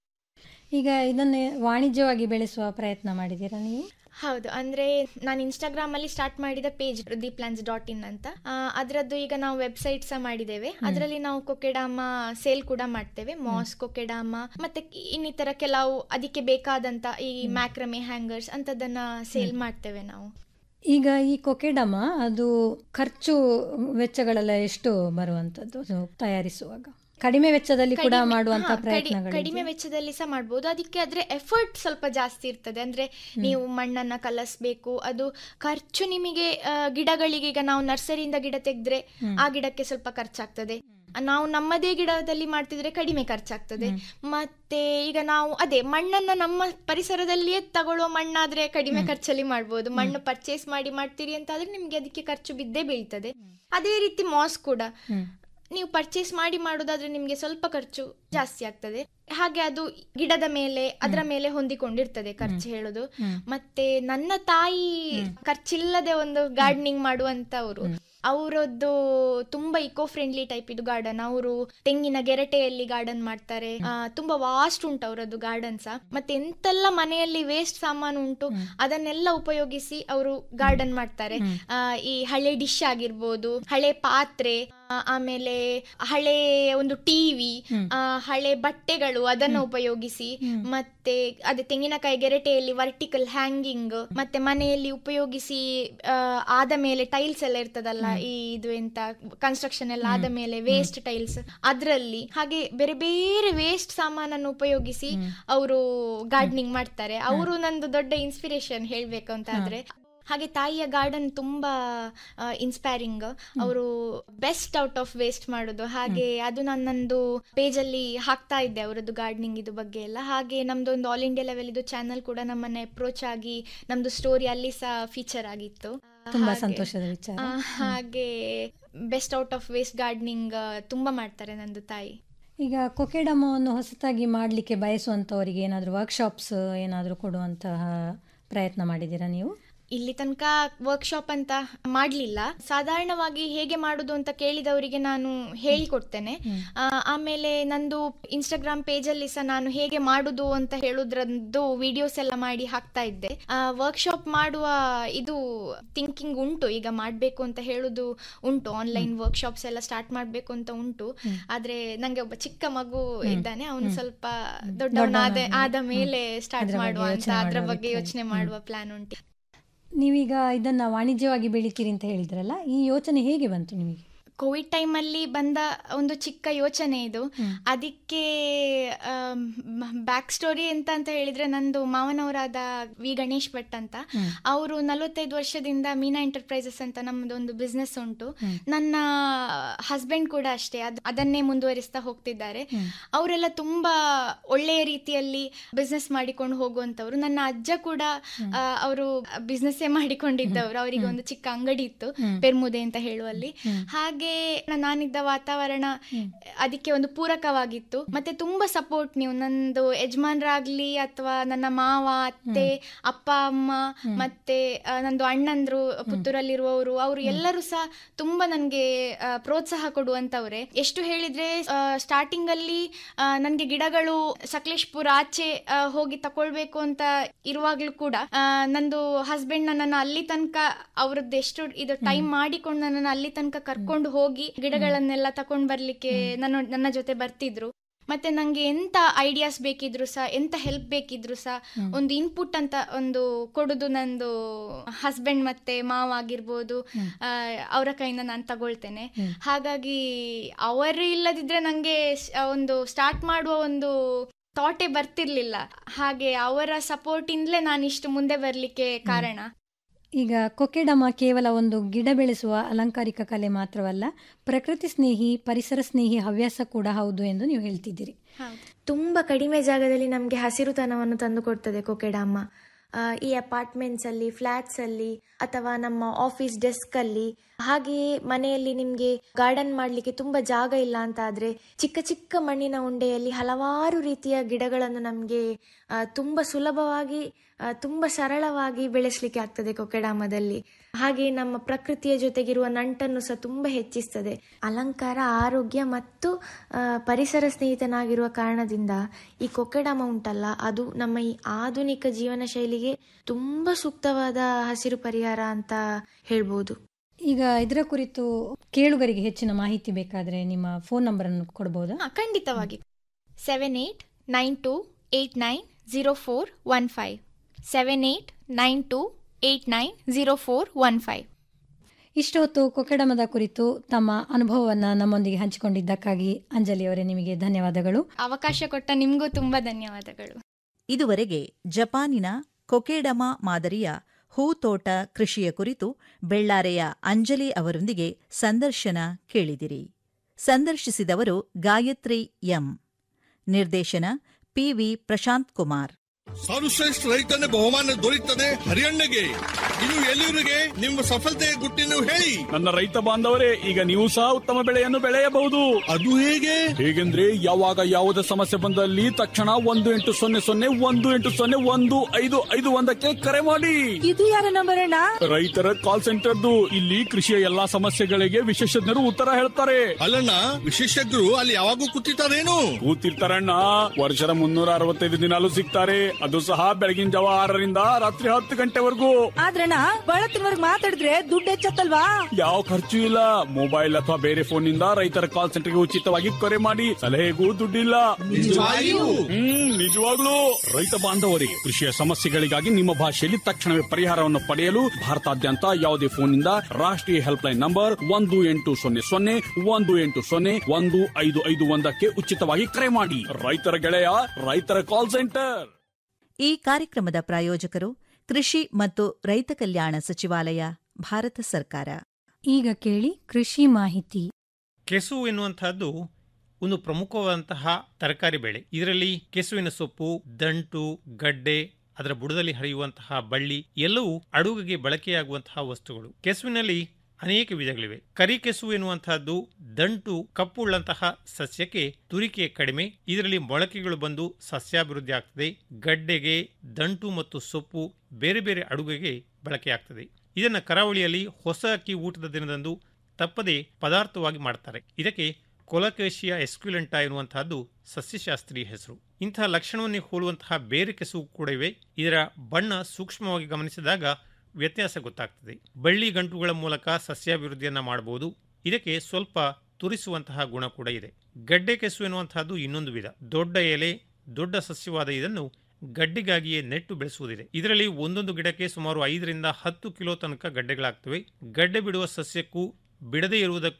ಈಗ ಇದನ್ನೇ ವಾಣಿಜ್ಯವಾಗಿ ಬೆಳೆಸುವ ಪ್ರಯತ್ನ ಮಾಡಿದ್ದೀರಾ ನೀವು ಹೌದು ಅಂದ್ರೆ ನಾನು ಇನ್ಸ್ಟಾಗ್ರಾಮ್ ಅಲ್ಲಿ ಸ್ಟಾರ್ಟ್ ಮಾಡಿದ page the plans dot in ಅಂತ ಆ, ಅದ್ರದ್ದು ಈಗ ನಾವು ವೆಬ್ಸೈಟ್ ಸಹ ಮಾಡಿದ್ದೇವೆ ಅದರಲ್ಲಿ ನಾವು ಕೊಕೆಡಾಮ ಸೇಲ್ ಕೂಡ ಮಾಡ್ತೇವೆ ಮಾಸ್ ಕೊಕೆಡಾಮ ಮತ್ತೆ ಇನ್ನಿತರ ಕೆಲವು ಅದಕ್ಕೆ ಬೇಕಾದಂತ ಈ ಮ್ಯಾಕ್ರಮೆ ಹ್ಯಾಂಗರ್ಸ್ ಅಂತದನ್ನ ಸೇಲ್ ಮಾಡ್ತೇವೆ ನಾವು ಈಗ ಈ ಕೊಕೆಡಮ ಅದು ಖರ್ಚು ವೆಚ್ಚಗಳೆಲ್ಲ ಎಷ್ಟು ಬರುವಂತದ್ದು ಅದು ತಯಾರಿಸುವಾಗ ಕಡಿಮೆ ವೆಚ್ಚದಲ್ಲಿ ಕೂಡ ಕಡಿಮೆ- ಮಾಡುವಂತ ಹಾ, ಕಡಿ- ಪ್ರಯತ್ನಗಳು ಕಡಿಮೆ ವೆಚ್ಚದಲ್ಲಿ ಸಹ ಮಾಡ್ಬೋದು ಅದಕ್ಕೆ ಆದ್ರೆ ಎಫರ್ಟ್ ಸ್ವಲ್ಪ ಜಾಸ್ತಿ ಇರ್ತದೆ ಅಂದ್ರೆ ನೀವು ಮಣ್ಣನ್ನ ಕಲಸ್ಬೇಕು ಅದು ಖರ್ಚು ನಿಮಗೆ ಆ, ಗಿಡಗಳಿಗೆ ಈಗ ನಾವು ನರ್ಸರಿಯಿಂದ ಗಿಡ ತೆಗೆದ್ರೆ ಆ ಗಿಡಕ್ಕೆ ಸ್ವಲ್ಪ ಖರ್ಚಾಗ್ತದೆ ನಾವು ನಮ್ಮದೇ ಗಿಡದಲ್ಲಿ ಮಾಡ್ತಿದ್ರೆ ಕಡಿಮೆ ಖರ್ಚಾಗ್ತದೆ ಮತ್ತೆ ಈಗ ನಾವು ಅದೇ ಮಣ್ಣನ್ನ ನಮ್ಮ ಪರಿಸರದಲ್ಲಿಯೇ ತಗೊಳ್ಳುವ ಮಣ್ಣಾದ್ರೆ ಕಡಿಮೆ ಖರ್ಚಲ್ಲಿ ಮಾಡ್ಬೋದು ಮಣ್ಣು ಪರ್ಚೇಸ್ ಮಾಡಿ ಮಾಡ್ತೀರಿ ಅಂತ ಆದ್ರೆ ನಿಮ್ಗೆ ಅದಕ್ಕೆ ಖರ್ಚು ಬಿದ್ದೇ ಬೀಳ್ತದೆ ಅದೇ ರೀತಿ ಮಾಸ್ ಕೂಡ ನೀವು ಪರ್ಚೇಸ್ ಮಾಡಿ ಮಾಡೋದಾದ್ರೆ ನಿಮ್ಗೆ ಸ್ವಲ್ಪ ಖರ್ಚು ಜಾಸ್ತಿ ಆಗ್ತದೆ ಹಾಗೆ ಅದು ಗಿಡದ ಮೇಲೆ ಅದರ ಮೇಲೆ ಹೊಂದಿಕೊಂಡಿರ್ತದೆ ಖರ್ಚು ಹೇಳೋದು ಮತ್ತೆ ನನ್ನ ತಾಯಿ ಖರ್ಚಿಲ್ಲದೆ ಒಂದು ಗಾರ್ಡನಿಂಗ್ ಮಾಡುವಂತವರು ಅವರದ್ದು ತುಂಬಾ ಇಕೋ ಫ್ರೆಂಡ್ಲಿ ಟೈಪ್ ಇದು ಗಾರ್ಡನ್ ಅವರು ತೆಂಗಿನ ಗೆರಟೆಯಲ್ಲಿ ಗಾರ್ಡನ್ ಮಾಡ್ತಾರೆ ಆ, ತುಂಬಾ ವಾಸ್ಟ್ ಉಂಟು ಅವರದ್ದು ಗಾರ್ಡನ್ ಸಹ ಮತ್ತೆ ಎಂತೆಲ್ಲ ಮನೆಯಲ್ಲಿ ವೇಸ್ಟ್ ಸಾಮಾನು ಉಂಟು ಅದನ್ನೆಲ್ಲ ಉಪಯೋಗಿಸಿ ಅವರು ಗಾರ್ಡನ್ ಮಾಡ್ತಾರೆ ಆ, ಈ ಹಳೆ ಡಿಶ್ ಆಗಿರ್ಬೋದು ಹಳೆ ಪಾತ್ರೆ ಆ, ಆಮೇಲೆ ಹಳೆ ಒಂದು ಟಿವಿ ಹಳೆ ಬಟ್ಟೆಗಳು ಅದನ್ನ ಉಪಯೋಗಿಸಿ ಮತ್ತೆ ಅದೇ ತೆಂಗಿನಕಾಯಿ ಗೆರಟೆಯಲ್ಲಿ ವರ್ಟಿಕಲ್ ಹ್ಯಾಂಗಿಂಗ್ ಮತ್ತೆ ಮನೆಯಲ್ಲಿ ಉಪಯೋಗಿಸಿ ಆ, ಆದ ಮೇಲೆ ಟೈಲ್ಸ್ ಎಲ್ಲ ಇರ್ತದಲ್ಲ ಈ ಇದು ಎಂತ ಕನ್ಸ್ಟ್ರಕ್ಷನ್ ಎಲ್ಲ ಆದ ಮೇಲೆ ವೇಸ್ಟ್ ಟೈಲ್ಸ್ ಅದ್ರಲ್ಲಿ ಹಾಗೆ ಬೇರೆ ಬೇರೆ ವೇಸ್ಟ್ ಸಾಮಾನನ್ನು ಉಪಯೋಗಿಸಿ ಅವರು ಗಾರ್ಡನಿಂಗ್ ಮಾಡ್ತಾರೆ ಅವರು ನಂದು ದೊಡ್ಡ ಇನ್ಸ್ಪಿರೇಷನ್ ಹೇಳ್ಬೇಕು ಅಂತ ಆದ್ರೆ ಹಾಗೆ ತಾಯಿಯ ಗಾರ್ಡನ್ ತುಂಬಾ ಇನ್ಸ್ಪೈರಿಂಗ್ ಅವರು ಬೆಸ್ಟ್ ಔಟ್ ಆಫ್ ವೇಸ್ಟ್ ಮಾಡೋದು ಹಾಗೆ ಅದು ನಾನು ನಂದು ಪೇಜ್ ಅಲ್ಲಿ ಹಾಕ್ತಾ ಇದ್ದೆ ಅವರದ್ದು ಗಾರ್ಡನಿಂಗ್ ಇದು ಬಗ್ಗೆ ಎಲ್ಲ ಹಾಗೆ ನಮ್ದು ಒಂದು ಆಲ್ ಇಂಡಿಯಾ ಲೆವೆಲ್ ಇದು ಚಾನಲ್ ಕೂಡ ನಮ್ಮನ್ನ ಅಪ್ರೋಚ್ ಆಗಿ ನಮ್ದು ಸ್ಟೋರಿ ಅಲ್ಲಿ ಸಹ ಫೀಚರ್ ಆಗಿತ್ತು ತುಂಬಾ ಹಾಗೆ- ಸಂತೋಷದ ವಿಚಾರ ಆ, ಹಾಗೆ best out of waste gardening ತುಂಬಾ ಮಾಡ್ತಾರೆ ನಂದು ತಾಯಿ ಈಗ ಕೊಕೆಡಮವನ್ನು ಹೊಸತಾಗಿ ಮಾಡಲಿಕ್ಕೆ ಬಯಸುವಂಥವರಿಗೆ ಏನಾದರೂ ವರ್ಕ್ಶಾಪ್ಸ್ ಏನಾದರೂ ಕೊಡುವಂತಹ ಪ್ರಯತ್ನ ಮಾಡಿದ್ದೀರಾ ನೀವು ಇಲ್ಲಿ ತನಕ ವರ್ಕ್ಶಾಪ್ ಅಂತ ಮಾಡಲಿಲ್ಲ ಸಾಧಾರಣವಾಗಿ ಹೇಗೆ ಮಾಡುದು ಅಂತ ಕೇಳಿದವರಿಗೆ ನಾನು ಹೇಳಿಕೊಡ್ತೇನೆ ಆ, ಆಮೇಲೆ ನಂದು ಇನ್ಸ್ಟಾಗ್ರಾಮ್ ಪೇಜಲ್ಲಿ ಸಹ ನಾನು ಹೇಗೆ ಮಾಡುದು ಅಂತ ಹೇಳುದ್ರದ್ದು ವಿಡಿಯೋಸ್ ಎಲ್ಲ ಮಾಡಿ ಹಾಕ್ತಾ ಇದ್ದೆ ವರ್ಕ್ಶಾಪ್ ಮಾಡುವ ಇದು ಥಿಂಕಿಂಗ್ ಉಂಟು ಈಗ ಮಾಡಬೇಕು ಅಂತ ಹೇಳುದು ಉಂಟು ಆನ್ಲೈನ್ ವರ್ಕ್ಶಾಪ್ಸ್ ಎಲ್ಲ ಸ್ಟಾರ್ಟ್ ಮಾಡಬೇಕು ಅಂತ ಉಂಟು ಆದ್ರೆ ನಂಗೆ ಒಬ್ಬ ಚಿಕ್ಕ ಮಗು ಇದ್ದಾನೆ ಅವನು ಸ್ವಲ್ಪ ದೊಡ್ಡವನಾದ ಆದ ಮೇಲೆ ಸ್ಟಾರ್ಟ್ ಅದ್ರ ಬಗ್ಗೆ ಮಾಡುವ ಅಂತ ಯೋಚನೆ ಅದ್ರ ಮಾಡುವ ಬಗ್ಗೆ ವಿಚಾರ. ಯೋಚನೆ ಮಾಡುವ ಪ್ಲಾನ್ ಉಂಟು ನೀವೀಗ ಇದನ್ನ ವಾಣಿಜ್ಯವಾಗಿ ಬೆಳಿತೀರಿ ಅಂತ ಹೇಳಿದ್ರಲ್ಲ ಈ ಯೋಚನೆ ಹೇಗೆ ಬಂತು ನಿಮಗೆ ಕೋವಿಡ್ ಟೈಮಲ್ಲಿ ಬಂದ ಒಂದು ಚಿಕ್ಕ ಯೋಚನೆ ಇದು ಅದಕ್ಕೆ ಬ್ಯಾಕ್ ಸ್ಟೋರಿ ಎಂತ ಅಂತ ಹೇಳಿದ್ರೆ ನಂದು ಮಾವನವರಾದ ವಿ ಗಣೇಶ್ ಭಟ್ ಅಂತ ಅವರು ನಲವತ್ತೈದು ವರ್ಷದಿಂದ ಮೀನಾ ಎಂಟರ್ಪ್ರೈಸಸ್ ಅಂತ ನಮ್ದು ಒಂದು ಬಿಸ್ನೆಸ್ ಉಂಟು ನನ್ನ ಹಸ್ಬೆಂಡ್ ಕೂಡ ಅಷ್ಟೇ ಅದ್ ಅದನ್ನೇ ಮುಂದುವರಿಸ್ತಾ ಹೋಗ್ತಿದ್ದಾರೆ ಅವರೆಲ್ಲ ತುಂಬಾ ಒಳ್ಳೆಯ ರೀತಿಯಲ್ಲಿ ಬಿಸ್ನೆಸ್ ಮಾಡಿಕೊಂಡು ಹೋಗುವಂತವ್ರು ನನ್ನ ಅಜ್ಜ ಕೂಡ ಅವರು ಬಿಸ್ನೆಸ್ ಮಾಡಿಕೊಂಡಿದ್ದವರು ಅವರಿಗೆ ಒಂದು ಚಿಕ್ಕ ಅಂಗಡಿ ಇತ್ತು ಪೆರ್ಮುದೆ ಅಂತ ಹೇಳುವಲ್ಲಿ ಹಾಗೆ ನಾನಿದ್ದ ವಾತಾವರಣ ಅದಕ್ಕೆ ಒಂದು ಪೂರಕವಾಗಿತ್ತು ಮತ್ತೆ ತುಂಬಾ ಸಪೋರ್ಟ್ ನೀವು ನಂದು ಯಜಮಾನ್ರಾಗ್ಲಿ ಅಥವಾ ನನ್ನ ಮಾವ ಅತ್ತೆ ಅಪ್ಪ ಅಮ್ಮ ಮತ್ತೆ ಆ, ನಂದು ಅಣ್ಣಂದ್ರು ಪುತ್ತೂರಲ್ಲಿರುವವರು ಅವರು ಎಲ್ಲರೂ ಸಹ ತುಂಬಾ ನನ್ಗೆ ಆ, ಪ್ರೋತ್ಸಾಹ ಕೊಡುವಂತವ್ರೆ ಎಷ್ಟು ಹೇಳಿದ್ರೆ ಸ್ಟಾರ್ಟಿಂಗ್ ಅಲ್ಲಿ ಆ, ನನ್ಗೆ ಗಿಡಗಳು ಸಕಲೇಶ್ಪುರ ಆಚೆ ಆ, ಹೋಗಿ ತಕೊಳ್ಬೇಕು ಅಂತ ಇರುವಾಗ್ಲೂ ಕೂಡ ಆ, ನಂದು ಹಸ್ಬೆಂಡ್ ನನ್ನನ್ನು ಅಲ್ಲಿ ತನಕ ಅವ್ರದ್ದು ಎಷ್ಟು ಇದು ಟೈಮ್ ಮಾಡಿಕೊಂಡು ನನ್ನನ್ನು ಅಲ್ಲಿ ತನಕ ಕರ್ಕೊಂಡು ಹೋಗಿ ಗಿಡಗಳನ್ನೆಲ್ಲ ತಕೊಂಡ್ ಬರ್ಲಿಕ್ಕೆ ನನ್ನ ನನ್ನ ಜೊತೆ ಬರ್ತಿದ್ರು ಮತ್ತೆ ನಂಗೆ ಎಂತ ಐಡಿಯಾಸ್ ಬೇಕಿದ್ರು ಸಹ ಎಂತ ಹೆಲ್ಪ್ ಬೇಕಿದ್ರು ಸಹ ಒಂದು ಇನ್ಪುಟ್ ಅಂತ ಒಂದು ಕೊಡುದು ನಂದು ಹಸ್ಬೆಂಡ್ ಮತ್ತೆ ಮಾವ ಆಗಿರ್ಬೋದು ಅವರ ಕೈಯಿಂದ ನಾನು ತಗೊಳ್ತೇನೆ ಹಾಗಾಗಿ ಅವರು ಇಲ್ಲದಿದ್ರೆ ನಂಗೆ ಸ್- ಒಂದು ಸ್ಟಾರ್ಟ್ ಮಾಡುವ ಒಂದು ಥಾಟೇ ಬರ್ತಿರ್ಲಿಲ್ಲ ಹಾಗೆ ಅವರ ಸಪೋರ್ಟ್ ಇಂದಲೇ ನಾನು ಇಷ್ಟು ಮುಂದೆ ಬರ್ಲಿಕ್ಕೆ ಕಾರಣ ಈಗ ಕೊಕೆಡಮ ಕೇವಲ ಒಂದು ಗಿಡ ಬೆಳೆಸುವ ಅಲಂಕಾರಿಕ ಕಲೆ ಮಾತ್ರವಲ್ಲ ಪ್ರಕೃತಿ ಸ್ನೇಹಿ ಪರಿಸರ ಸ್ನೇಹಿ ಹವ್ಯಾಸ ಕೂಡ ಹೌದು ಎಂದು ನೀವು ಹೇಳ್ತಿದ್ದೀರಿ ತುಂಬ ಕಡಿಮೆ ಜಾಗದಲ್ಲಿ ನಮಗೆ ಹಸಿರುತನವನ್ನು ತಂದುಕೊಡ್ತದೆ ಕೊಕೆಡಮ್ಮ ಆ, ಈ ಅಪಾರ್ಟ್ಮೆಂಟ್ಸ್ ಅಲ್ಲಿ ಫ್ಲಾಟ್ಸ್ ಅಲ್ಲಿ ಅಥವಾ ನಮ್ಮ ಆಫೀಸ್ ಡೆಸ್ಕ್ ಅಲ್ಲಿ ಹಾಗೆಯೇ ಮನೆಯಲ್ಲಿ ನಿಮಗೆ ಗಾರ್ಡನ್ ಮಾಡಲಿಕ್ಕೆ ತುಂಬ ಜಾಗ ಇಲ್ಲ ಅಂತ ಆದ್ರೆ ಚಿಕ್ಕ ಚಿಕ್ಕ ಮಣ್ಣಿನ ಉಂಡೆಯಲ್ಲಿ ಹಲವಾರು ರೀತಿಯ ಗಿಡಗಳನ್ನು ನಮಗೆ ತುಂಬ ಸುಲಭವಾಗಿ ಆ, ತುಂಬ ಸರಳವಾಗಿ ಬೆಳೆಸಲಿಕ್ಕೆ ಆಗ್ತದೆ ಕೊಕೆಡಾಮದಲ್ಲಿ ಹಾಗೆ ನಮ್ಮ ಪ್ರಕೃತಿಯ ಜೊತೆಗಿರುವ ನಂಟನ್ನು ಸಹ ತುಂಬ ಹೆಚ್ಚಿಸ್ತದೆ ಅಲಂಕಾರ ಆರೋಗ್ಯ ಮತ್ತು ಆ, ಪರಿಸರ ಸ್ನೇಹಿತನಾಗಿರುವ ಕಾರಣದಿಂದ ಈ ಕೊಕೆಡಾಮ ಉಂಟಲ್ಲ ಅದು ನಮ್ಮ ಈ ಆಧುನಿಕ ಜೀವನ ಶೈಲಿಗೆ ತುಂಬ ಸೂಕ್ತವಾದ ಹಸಿರು ಪರಿಹಾರ ಅಂತ ಹೇಳ್ಬೋದು ಈಗ ಇದರ ಕುರಿತು ಕೇಳುಗರಿಗೆ ಹೆಚ್ಚಿನ ಮಾಹಿತಿ ಬೇಕಾದ್ರೆ ನಿಮ್ಮ ಫೋನ್ ನಂಬರ್ ಅನ್ನು ಕೊಡಬಹುದಾ ಹಾ, ಖಂಡಿತವಾಗಿ seven eight nine two eight nine zero four one five seven eight nine two eight nine zero four one five ಇಷ್ಟು ಹೊತ್ತು ಕೊಕೆಡಮದ ಕುರಿತು ತಮ್ಮ ಅನುಭವವನ್ನು ನಮ್ಮೊಂದಿಗೆ ಹಂಚಿಕೊಂಡಿದ್ದಕ್ಕಾಗಿ ಅಂಜಲಿ ಅವರೇ ನಿಮಗೆ ಧನ್ಯವಾದಗಳು ಅವಕಾಶ ಕೊಟ್ಟ ನಿಮಗೂ ತುಂಬಾ ಧನ್ಯವಾದಗಳು ಇದುವರೆಗೆ ಜಪಾನಿನ ಕೊಕೆಡಮ ಮಾದರಿಯ ಹೂತೋಟ ಕೃಷಿಯ ಕುರಿತು ಬೆಳ್ಳಾರೆಯ ಅಂಜಲಿ ಅವರೊಂದಿಗೆ ಸಂದರ್ಶನ ಕೇಳಿದಿರಿ ಸಂದರ್ಶಿಸಿದವರು ಗಾಯತ್ರಿ ಎಂ ನಿರ್ದೇಶನ ಪಿವಿ ಪ್ರಶಾಂತ್ ಕುಮಾರ್ ಸರ್ವಶ್ರೇಷ್ಠ ರೈತನ ಬಹುಮಾನ ದೊರೆಯುತ್ತದೆ ಹರಿಯಣ್ಣಗೆ ಇದು ಎಲ್ಲಿವರಿಗೆ ನಿಮ್ಮ ಸಫಲತೆಯ ಗುಟ್ಟಿನ ಹೇಳಿ ನನ್ನ ರೈತ ಬಾಂಧವರೇ ಈಗ ನೀವು ಸಹ ಉತ್ತಮ ಬೆಳೆಯನ್ನು ಬೆಳೆಯಬಹುದು ಅದು ಹೇಗೆ ಹೇಗೆಂದ್ರೆ ಯಾವಾಗ ಯಾವುದೇ ಸಮಸ್ಯೆ ಬಂದಲ್ಲಿ ತಕ್ಷಣ ಒಂದು ಎಂಟು ಸೊನ್ನೆ ಸೊನ್ನೆ ಒಂದು ಎಂಟು ಸೊನ್ನೆ ಒಂದು ಐದು ಐದು ಒಂದಕ್ಕೆ ಕರೆ ಮಾಡಿ ಇದು ಯಾರ ನಂಬರ್ ಅಣ್ಣ ರೈತರ ಕಾಲ್ ಸೆಂಟರ್ದು ಇಲ್ಲಿ ಕೃಷಿಯ ಎಲ್ಲಾ ಸಮಸ್ಯೆಗಳಿಗೆ ವಿಶೇಷಜ್ಞರು ಉತ್ತರ ಹೇಳ್ತಾರೆ ಅಲ್ಲಣ್ಣ ವಿಶೇಷಜ್ಞರು ಅಲ್ಲಿ ಯಾವಾಗೂ ಕೂತಿರ್ತಾರೇನು ಕೂತಿರ್ತಾರಣ್ಣ ವರ್ಷದ ಮುನ್ನೂರ ಅರವತ್ತೈದು ದಿನಾಲು ಸಿಗ್ತಾರೆ ಅದು ಸಹ ಬೆಳಗಿನ ಜಾವ ಆರರಿಂದ ರಾತ್ರಿ ಹತ್ತು ಗಂಟೆವರೆಗೂ ಆದ್ರಣ್ಣ ಬಳತ್ತಿನವರ್ಗ್ ಮಾತಾಡಿದ್ರೆ ದುಡ್ಡು ಹೆಚ್ಚತ್ತಲ್ವಾ ಯಾವ ಖರ್ಚು ಇಲ್ಲ ಮೊಬೈಲ್ ಅಥವಾ ಬೇರೆ ಫೋನ್ ನಿಂದ ರೈತರ ಕಾಲ್ ಸೆಂಟರ್ಗೆ ಉಚಿತವಾಗಿ ಕರೆ ಮಾಡಿ ಸಲಹೆಗೂ ದುಡ್ಡಿಲ್ಲ ನಿಜವಾಗಿಯೂ? ಹ್ಮ್ ನಿಜವಾಗ್ಲೂ ರೈತ ಬಾಂಧವರಿಗೆ ಕೃಷಿಯ ಸಮಸ್ಯೆಗಳಿಗಾಗಿ ನಿಮ್ಮ ಭಾಷೆಯಲ್ಲಿ ತಕ್ಷಣವೇ ಪರಿಹಾರವನ್ನು ಪಡೆಯಲು ಭಾರತಾದ್ಯಂತ ಯಾವುದೇ ಫೋನ್ನಿಂದ ರಾಷ್ಟ್ರೀಯ ಹೆಲ್ಪ್ ಲೈನ್ ನಂಬರ್ ಒಂದು ಎಂಟು ಸೊನ್ನೆ ಸೊನ್ನೆ ಒಂದು ಎಂಟು ಸೊನ್ನೆ ಒಂದು ಐದು ಐದು ಒಂದಕ್ಕೆ ಉಚಿತವಾಗಿ ಕರೆ ಮಾಡಿ ರೈತರ ಗೆಳೆಯ ರೈತರ ಕಾಲ್ ಸೆಂಟರ್ ಈ ಕಾರ್ಯಕ್ರಮದ ಪ್ರಾಯೋಜಕರು ಕೃಷಿ ಮತ್ತು ರೈತ ಕಲ್ಯಾಣ ಸಚಿವಾಲಯ ಭಾರತ ಸರ್ಕಾರ ಈಗ ಕೇಳಿ ಕೃಷಿ ಮಾಹಿತಿ ಕೆಸು ಎನ್ನುವಂತಹದ್ದು ಒಂದು ಪ್ರಮುಖವಾದಂತಹ ತರಕಾರಿ ಬೆಳೆ ಇದರಲ್ಲಿ ಕೆಸುವಿನ ಸೊಪ್ಪು ದಂಟು ಗಡ್ಡೆ ಅದರ ಬುಡದಲ್ಲಿ ಹರಿಯುವಂತಹ ಬಳ್ಳಿ ಎಲ್ಲವೂ ಅಡುಗೆಗೆ ಬಳಕೆಯಾಗುವಂತಹ ವಸ್ತುಗಳು ಕೆಸುವಿನಲ್ಲಿ ಅನೇಕ ವಿಧಗಳಿವೆ ಕರಿ ಕೆಸು ಎನ್ನುವಂತಹದ್ದು ದಂಟು ಕಪ್ಪುಳ್ಳಂತಹ ಸಸ್ಯಕ್ಕೆ ತುರಿಕೆ ಕಡಿಮೆ ಇದರಲ್ಲಿ ಮೊಳಕೆಗಳು ಬಂದು ಸಸ್ಯಾಭಿವೃದ್ಧಿ ಆಗ್ತದೆ ಗಡ್ಡೆಗೆ ದಂಟು ಮತ್ತು ಸೊಪ್ಪು ಬೇರೆ ಬೇರೆ ಅಡುಗೆಗೆ ಬಳಕೆಯಾಗ್ತದೆ ಇದನ್ನ ಕರಾವಳಿಯಲ್ಲಿ ಹೊಸ ಅಕ್ಕಿ ಊಟದ ದಿನದಂದು ತಪ್ಪದೆ ಪದಾರ್ಥವಾಗಿ ಮಾಡ್ತಾರೆ ಇದಕ್ಕೆ ಕೊಲಕೇಶಿಯಾ ಎಸ್ಕ್ಯುಲೆಂಟಾ ಎನ್ನುವಂತಹದ್ದು ಸಸ್ಯಶಾಸ್ತ್ರೀಯ ಹೆಸರು ಇಂತಹ ಲಕ್ಷಣವನ್ನೇ ಹೋಲುವಂತಹ ಬೇರೆ ಕೆಸುವು ಕೂಡ ಇವೆ ಇದರ ಬಣ್ಣ ಸೂಕ್ಷ್ಮವಾಗಿ ಗಮನಿಸಿದಾಗ ವ್ಯತ್ಯಾಸ ಗೊತ್ತಾಗ್ತದೆ ಬಳ್ಳಿ ಗಂಟುಗಳ ಮೂಲಕ ಸಸ್ಯಾಭಿವೃದ್ಧಿಯನ್ನ ಮಾಡಬಹುದು ಇದಕ್ಕೆ ಸ್ವಲ್ಪ ತುರಿಸುವಂತಹ ಗುಣ ಕೂಡ ಇದೆ ಗಡ್ಡೆ ಕೆಸು ಎನ್ನುವಂತಹದ್ದು ಇನ್ನೊಂದು ವಿಧ ದೊಡ್ಡ ಎಲೆ ದೊಡ್ಡ ಸಸ್ಯವಾದ ಇದನ್ನು ಗಡ್ಡೆಗಾಗಿಯೇ ನೆಟ್ಟು ಬೆಳೆಸುವುದಿದೆ ಇದರಲ್ಲಿ ಒಂದೊಂದು ಗಿಡಕ್ಕೆ ಸುಮಾರು ಐದರಿಂದ ಹತ್ತು ಕಿಲೋ ತನಕ ಗಡ್ಡೆಗಳಾಗ್ತವೆ ಗಡ್ಡೆ ಬಿಡುವ ಸಸ್ಯಕ್ಕೂ ಬಿಡದೇ ಇರುವುದಕ್ಕೂ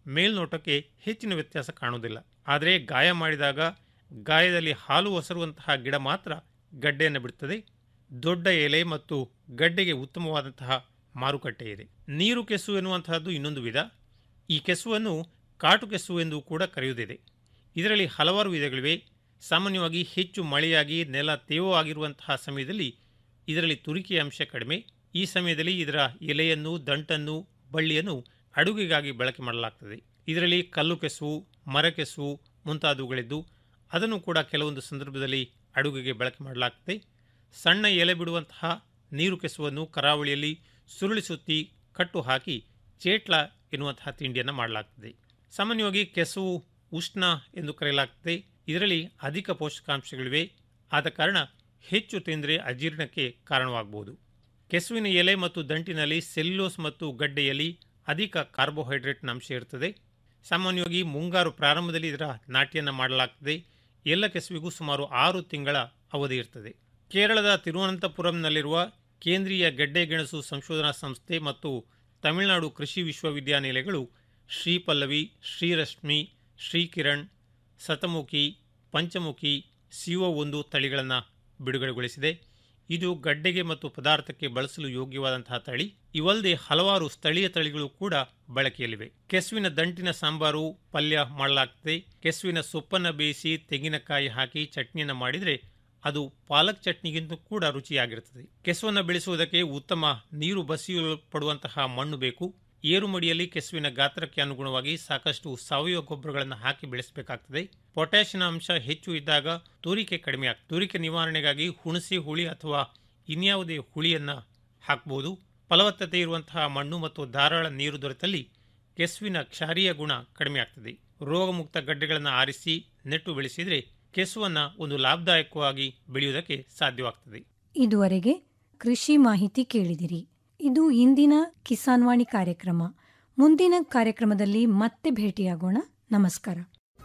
ಮೇಲ್ನೋಟಕ್ಕೆ ಹೆಚ್ಚಿನ ವ್ಯತ್ಯಾಸ ಕಾಣುವುದಿಲ್ಲ ಆದರೆ ಗಾಯ ಮಾಡಿದಾಗ ಗಾಯದಲ್ಲಿ ಹಾಲು ಒಸರುವಂತಹ ಗಿಡ ಮಾತ್ರ ಗಡ್ಡೆಯನ್ನು ಬಿಡುತ್ತದೆ ದೊಡ್ಡ ಎಲೆ ಮತ್ತು ಗಡ್ಡೆಗೆ ಉತ್ತಮವಾದಂತಹ ಮಾರುಕಟ್ಟೆ ಇದೆ ನೀರು ಕೆಸು ಎನ್ನುವಂತಹದ್ದು ಇನ್ನೊಂದು ವಿಧ ಈ ಕೆಸುವನ್ನು ಕಾಟು ಕೆಸು ಎಂದು ಕೂಡ ಕರೆಯುವುದಿದೆ ಇದರಲ್ಲಿ ಹಲವಾರು ವಿಧಗಳಿವೆ ಸಾಮಾನ್ಯವಾಗಿ ಹೆಚ್ಚು ಮಳೆಯಾಗಿ ನೆಲ ತೇವವಾಗಿರುವಂತಹ ಸಮಯದಲ್ಲಿ ಇದರಲ್ಲಿ ತುರಿಕೆಯ ಅಂಶ ಕಡಿಮೆ ಈ ಸಮಯದಲ್ಲಿ ಇದರ ಎಲೆಯನ್ನು ದಂಟನ್ನು ಬಳ್ಳಿಯನ್ನು ಅಡುಗೆಗಾಗಿ ಬಳಕೆ ಮಾಡಲಾಗ್ತದೆ ಇದರಲ್ಲಿ ಕಲ್ಲು ಕೆಸುವು ಮರ ಕೆಸುವು ಮುಂತಾದವುಗಳಿದ್ದು ಅದನ್ನು ಕೂಡ ಕೆಲವೊಂದು ಸಂದರ್ಭದಲ್ಲಿ ಅಡುಗೆಗೆ ಬಳಕೆ ಮಾಡಲಾಗ್ತದೆ ಸಣ್ಣ ಎಲೆ ಬಿಡುವಂತಹ ನೀರು ಕೆಸುವನ್ನು ಕರಾವಳಿಯಲ್ಲಿ ಸುರುಳಿ ಸುತ್ತಿ ಕಟ್ಟು ಹಾಕಿ ಚೇಟ್ಲ ಎನ್ನುವಂತಹ ತಿಂಡಿಯನ್ನು ಮಾಡಲಾಗ್ತದೆ ಸಾಮಾನ್ಯವಾಗಿ ಕೆಸುವು ಉಷ್ಣ ಎಂದು ಕರೆಯಲಾಗ್ತದೆ ಇದರಲ್ಲಿ ಅಧಿಕ ಪೋಷಕಾಂಶಗಳಿವೆ ಆದ ಕಾರಣ ಹೆಚ್ಚು ತಿಂದರೆ ಅಜೀರ್ಣಕ್ಕೆ ಕಾರಣವಾಗಬಹುದು ಕೆಸುವಿನ ಎಲೆ ಮತ್ತು ದಂಟಿನಲ್ಲಿ ಸೆಲ್ಯುಲೋಸ್ ಮತ್ತು ಗಡ್ಡೆಯಲ್ಲಿ ಅಧಿಕ ಕಾರ್ಬೋಹೈಡ್ರೇಟ್ನ ಅಂಶ ಇರುತ್ತದೆ ಸಾಮಾನ್ಯವಾಗಿ ಮುಂಗಾರು ಪ್ರಾರಂಭದಲ್ಲಿ ಇದರ ನಾಟಿಯನ್ನು ಮಾಡಲಾಗ್ತದೆ ಎಲ್ಲ ಕೆಸುವಿಗೂ ಸುಮಾರು ಆರು ತಿಂಗಳ ಅವಧಿ ಇರ್ತದೆ ಕೇರಳದ ತಿರುವನಂತಪುರಂನಲ್ಲಿರುವ ಕೇಂದ್ರೀಯ ಗೆಡ್ಡೆಗೆಣಸು ಸಂಶೋಧನಾ ಸಂಸ್ಥೆ ಮತ್ತು ತಮಿಳುನಾಡು ಕೃಷಿ ವಿಶ್ವವಿದ್ಯಾನಿಲಯಗಳು ಶ್ರೀಪಲ್ಲವಿ ಶ್ರೀರಶ್ಮಿ ಶ್ರೀಕಿರಣ್ ಸತಮುಖಿ ಪಂಚಮುಖಿ ಸಿಒ ಒಂದು ತಳಿಗಳನ್ನು ಬಿಡುಗಡೆಗೊಳಿಸಿದೆ ಇದು ಗಡ್ಡೆಗೆ ಮತ್ತು ಪದಾರ್ಥಕ್ಕೆ ಬಳಸಲು ಯೋಗ್ಯವಾದಂತಹ ತಳಿ ಇವಲ್ಲದೆ ಹಲವಾರು ಸ್ಥಳೀಯ ತಳಿಗಳು ಕೂಡ ಬಳಕೆಯಲ್ಲಿವೆ ಕೆಸುವಿನ ದಂಟಿನ ಸಾಂಬಾರು ಪಲ್ಯ ಮಾಡಲಾಗ್ತದೆ ಕೆಸುವಿನ ಸೊಪ್ಪನ್ನು ಬೇಯಿಸಿ ತೆಂಗಿನಕಾಯಿ ಹಾಕಿ ಚಟ್ನಿಯನ್ನು ಮಾಡಿದರೆ ಅದು ಪಾಲಕ್ ಚಟ್ನಿಗಿಂತ ಕೂಡ ರುಚಿಯಾಗಿರುತ್ತದೆ ಕೆಸುವನ್ನು ಬೆಳೆಸುವುದಕ್ಕೆ ಉತ್ತಮ ನೀರು ಬಸಿಯಲ್ಪಡುವಂತಹ ಮಣ್ಣು ಬೇಕು ಏರುಮಡಿಯಲ್ಲಿ ಕೆಸುವಿನ ಗಾತ್ರಕ್ಕೆ ಅನುಗುಣವಾಗಿ ಸಾಕಷ್ಟು ಸಾವಯವ ಗೊಬ್ಬರಗಳನ್ನು ಹಾಕಿ ಬೆಳೆಸಬೇಕಾಗ್ತದೆ ಪೊಟ್ಯಾಷಿಯಂ ಅಂಶ ಹೆಚ್ಚು ಇದ್ದಾಗ ತೂರಿಕೆ ಕಡಿಮೆ ಆಗ್ತದೆ ತೂರಿಕೆ ನಿವಾರಣೆಗಾಗಿ ಹುಣಸೆ ಹುಳಿ ಅಥವಾ ಇನ್ಯಾವುದೇ ಹುಳಿಯನ್ನು ಹಾಕಬಹುದು ಫಲವತ್ತತೆ ಇರುವಂತಹ ಮಣ್ಣು ಮತ್ತು ಧಾರಾಳ ನೀರು ದೊರೆತಲ್ಲಿ ಕೆಸುವಿನ ಕ್ಷಾರೀಯ ಗುಣ ಕಡಿಮೆ ಆಗ್ತದೆ ರೋಗಮುಕ್ತ ಗಡ್ಡೆಗಳನ್ನು ಆರಿಸಿ ನೆಟ್ಟು ಬೆಳೆಸಿದರೆ ಕೆಸುವನ್ನು ಒಂದು ಲಾಭದಾಯಕವಾಗಿ ಬೆಳೆಯುವುದಕ್ಕೆ ಸಾಧ್ಯವಾಗ್ತದೆ ಇದುವರೆಗೆ ಕೃಷಿ ಮಾಹಿತಿ ಕೇಳಿದಿರಿ ಇದು ಇಂದಿನ ಕಿಸಾನ್ವಾಣಿ ಕಾರ್ಯಕ್ರಮ ಮುಂದಿನ ಕಾರ್ಯಕ್ರಮದಲ್ಲಿ ಮತ್ತೆ ಭೇಟಿಯಾಗೋಣ ನಮಸ್ಕಾರ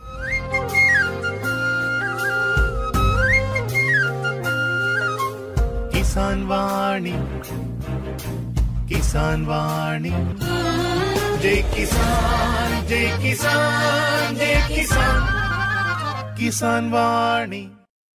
ಕಿಸಾನ್ ವಾಣಿ ಕಿಸಾನ್ ವಾಣಿ ಜೈ ಕಿಸಾನ್ ಜೈ ಕಿಸಾನ್ ಜೈ ಕಿಸಾನ್ ಕಿಸಾನ್ ವಾಣಿ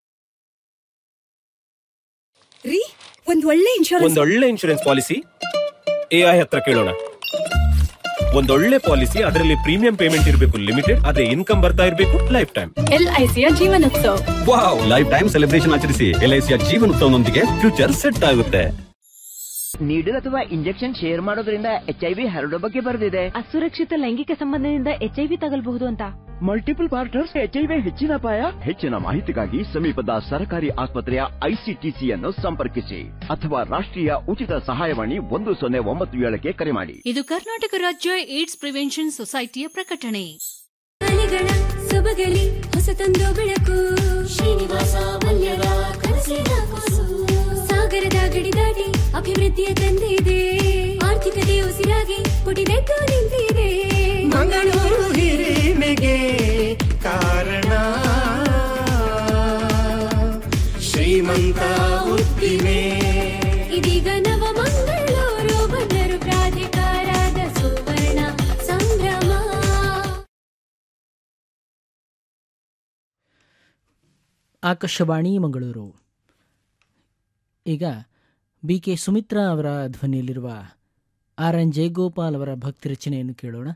ರೀ ಒಂದ್ ಒಳ್ಳೆ ಇನ್ಶೂರೆನ್ಸ್ ಒಂದೊಳ್ಳೆ ಇನ್ಶೂರೆನ್ಸ್ ಪಾಲಿಸಿ ಎಐ ಹತ್ರ ಕೇಳೋಣ ಒಂದೊಳ್ಳೆ ಪಾಲಿಸಿ ಅದರಲ್ಲಿ ಪ್ರೀಮಿಯಂ ಪೇಮೆಂಟ್ ಇರಬೇಕು ಲಿಮಿಟೆಡ್ ಅದೇ ಇನ್ಕಮ್ ಬರ್ತಾ ಇರಬೇಕು ಲೈಫ್ ಟೈಮ್ ಎಲ್ಐಸಿಯ ಜೀವನೋತ್ಸವ ವಾವ್ ಲೈಫ್ ಟೈಮ್ ಸೆಲೆಬ್ರೇಷನ್ ಆಚರಿಸಿ ಎಲ್ಐಸಿಯ ಜೀವನೋತ್ಸವನೊಂದಿಗೆ ಫ್ಯೂಚರ್ ಸೆಟ್ ಆಗುತ್ತೆ ನೀಡಲ್ ಅಥವಾ ಇಂಜೆಕ್ಷನ್ ಶೇರ್ ಮಾಡೋದ್ರಿಂದ ಎಚ್ ಐ ವಿ ಹರಡೋ ಬಗ್ಗೆ ಬರೆದಿದೆ ಅಸುರಕ್ಷಿತ ಲೈಂಗಿಕ ಸಂಬಂಧದಿಂದ ಎಚ್ಐವಿ ತಗಲ್ಬಹುದು ಅಂತ multiple partners H I V ಹೆಚ್ಚಿನ ಅಪಾಯ ಹೆಚ್ಚಿನ ಮಾಹಿತಿಗಾಗಿ ಸಮೀಪದ ಸರ್ಕಾರಿ ಆಸ್ಪತ್ರೆಯ ಐಸಿಟಿಸಿಯನ್ನು ಸಂಪರ್ಕಿಸಿ ಅಥವಾ ರಾಷ್ಟ್ರೀಯ ಉಚಿತ ಸಹಾಯವಾಣಿ ಒಂದು ಸೊನ್ನೆ ಒಂಬತ್ತು ಏಳಕ್ಕೆ ಕರೆ ಮಾಡಿ ಇದು ಕರ್ನಾಟಕ ರಾಜ್ಯ ಏಡ್ಸ್ ಪ್ರಿವೆನ್ಷನ್ ಸೊಸೈಟಿಯ ಪ್ರಕಟಣೆ ಸೊಬಗಲಿ ಹೊಸತೊಂದು ಬೆಳಕು ಶ್ರೀನಿವಾಸ ಮಲ್ಯರ ಕನಸಿನ ಕೂಸು ಸಾಗರದ ಗಡಿ ದಾಟಿ ಅಭಿವೃದ್ಧಿಯ ತಂದಿದೆ ಆರ್ಥಿಕತೆ ಉಸಿರಾಗಿ ಪುಟಿದೆದ್ದು ನಿಂತಿದೆ ಮಂಗಳೂರು ಹಿರಿಮೆಗೆ ಕಾರಣ ಶ್ರೀಮಂತ ಉದ್ದಿಮೆ ಇದೀಗ ನವ ಮಂಗಳೂರು ಬಂದರು ಪ್ರಾಧಿಕಾರದ ಸುವರ್ಣ ಸಂಭ್ರಮ ಆಕಾಶವಾಣಿ ಮಂಗಳೂರು ಈಗ ಬಿ ಕೆ ಸುಮಿತ್ರಾ ಅವರ ಧ್ವನಿಯಲ್ಲಿರುವ ಆರ್ ಎನ್ ಜಯಗೋಪಾಲ್ ಅವರ ಭಕ್ತಿ ರಚನೆಯನ್ನು ಕೇಳೋಣ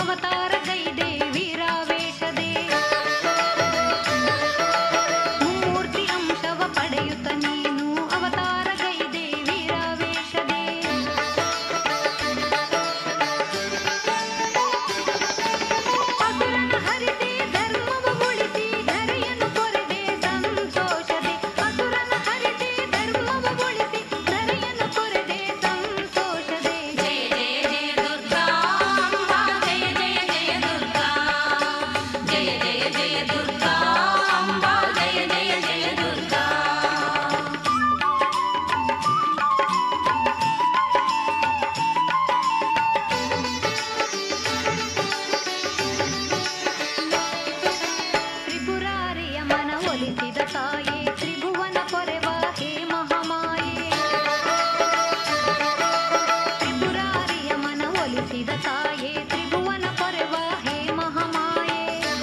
ಅವತಾರ ಗೈದೆ ವೀರಾವೇಶದೆ ಮೂರ್ತಿ ಅಂಶವ ಪಡೆಯುತ್ತ ನೀನು ಅವತಾರ ಗೈದೆ ವೀರಾವೇಶದೆ ಅಸುರನ ಹರಿದೆ ಧರ್ಮವ ಉಳಿಸಿ ಧರೆಯನ್ನು ಕೊರೆದೆ ಸಂತೋಷದೆ ಅಸುರನ ಹರಿದೆ ಧರ್ಮವ ಉಳಿಸಿ ಧರೆಯನ್ನು ಕೊರೆದೆ ಸಂತೋಷದೆ ಜಯ ಜಯ ಜಯ ದುರ್ಗಾ ಅಂಬಾ ಜಯ ಜಯ ಜಯ ದುರ್ಗಾ ಜಯ ಜಯ ಜಯ ದುರ್ಗಾ ಅಂಬಾ ಜಯ ಜಯ ಜಯ ದುರ್ಗಾ ತ್ರಿಪುರಾರಿಯ ಮನ ಒಲಿಸಿದ ತಾಯೇ ತ್ರಿಭುವನ ಪೊರೆವ ಹೇ ಮಹಾಮಾಯೆ ತ್ರಿಪುರಾರಿಯ ಮನ ಒಲಿಸಿದ ತಾಯೇ ತ್ರಿಭುವನ ಪೊರೆವ ಹೇ ಮಹಾಮಾಯೆ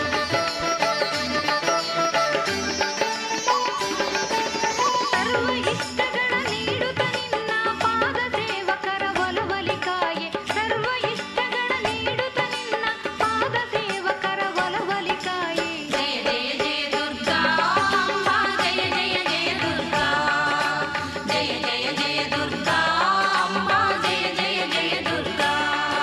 ಸರ್ವ ಇಷ್ಟಗಳ ನೀಡುತ್ತ ನಿನ್ನ ಪಾದ ಸೇವಕರ ಒಲವಲಿಕಾಯೆ ಸರ್ವ ಇಷ್ಟಗಳ ನೀಡುತ್ತ ನಿನ್ನ ಪಾದ ಸೇವಕರ ಒಲವಲಿಕಾಯೆ ಜಯ ಜಯ ಜಯ ದುರ್ಗಾ ಅಂಬಾ ಜಯ ಜಯ ಜಯ ದುರ್ಗಾ ಜಯ ಜಯ ಜಯ ದುರ್ಗಾ ಅಂಬಾ ಜಯ ಜಯ ಜಯ ದುರ್ಗಾ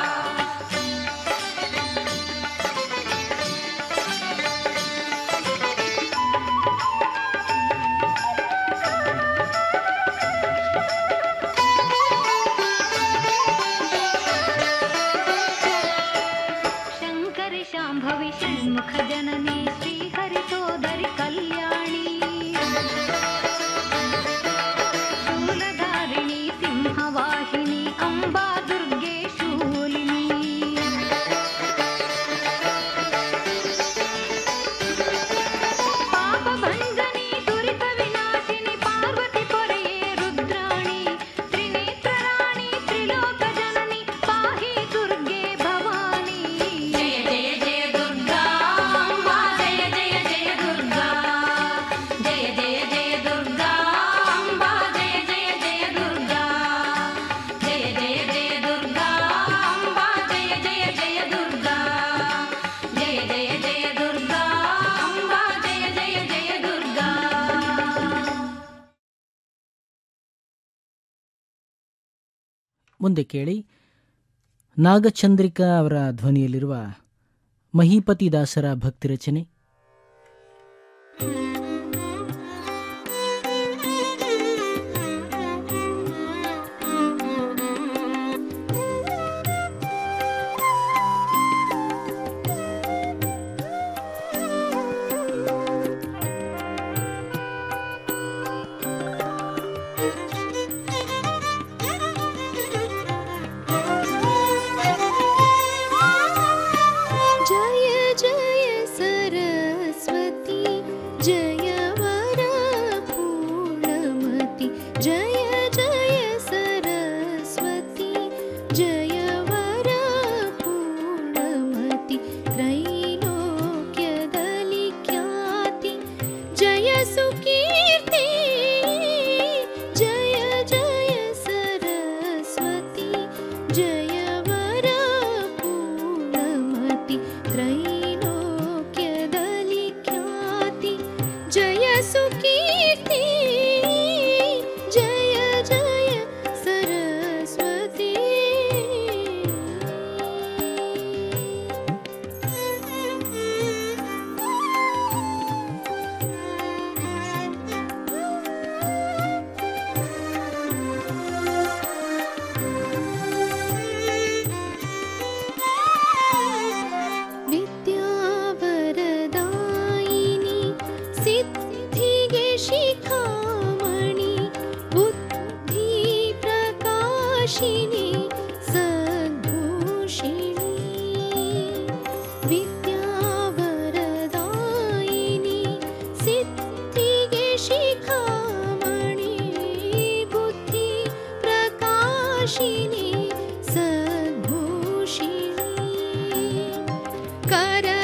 ಶಂಕರಿ ಶಾಂಭವಿ ಷಣ್ಮುಖ ಜನನಿ ಶ್ರೀಹರಿ ಸೋದರಿ ಕಲ್ಯಾಣಿ ಶೂಲಧಾರಿಣಿ ಸಿಂಹವಾಹಿನಿ ಅಂಬಾ ದುರ್ಗೆ ಶೂಲಿನಿ ಪಾಪ ಭಂಜನಿ ದುರಿತ ವಿನಾಶಿನಿ ಪಾರ್ವತಿ ಪೊರೆಯೇ ರುದ್ರಾಣಿ ತ್ರಿನೇತ್ರರಾಣಿ ತ್ರಿಲೋಕ ಜನನಿ ಪಾಹಿ ದುರ್ಗೆ ಭವಾನಿ ಜಯ ಜಯ ಜಯ ದುರ್ಗಾ ಅಂಬಾ ಜಯ ಜಯ ಜಯ ದುರ್ಗಾ ಜಯ ಜಯ ಜಯ ದುರ್ಗಾ ಅಂಬಾ ಜಯ ಜಯ ಜಯ ದುರ್ಗಾ ಜಯ ಜಯ ಜಯ ದುರ್ಗಾ ಅಂಬಾ ಜಯ ಜಯ ಜಯ ದುರ್ಗಾ ಜಯ ಜಯ ಜಯ ದುರ್ಗಾ ಅಂಬಾ ಜಯ ಜಯ ಜಯ ದುರ್ಗಾ ಮುಂದೆ ಕೇಳಿ ನಾಗಚಂದ್ರಿಕಾ ಅವರ ಧ್ವನಿಯಲ್ಲಿರುವ ಮಹೀಪತಿ ದಾಸರ ಭಕ್ತಿ ರಚನೆ जय जय सरस्वती जय वरपूर्णमति जय जय सरस्वती जय वरपूर्णमति त्रैलोक्यदलि ख्याति जय सुकीर्ति जय जय सरस्वती जय वरपूर्णमति त्रैलोक्यदलि ख्याति जय सुकीर्ति जय जय सरस्वती विद्यावरदायिनी सिद्धिगे शिखामणि बुद्धिप्रकाशिनी सद्भूषिणी विद्यावरदायिनी सिद्धिगे शिखामणि बुद्धिप्रकाशिनी सद्भूषिणी कर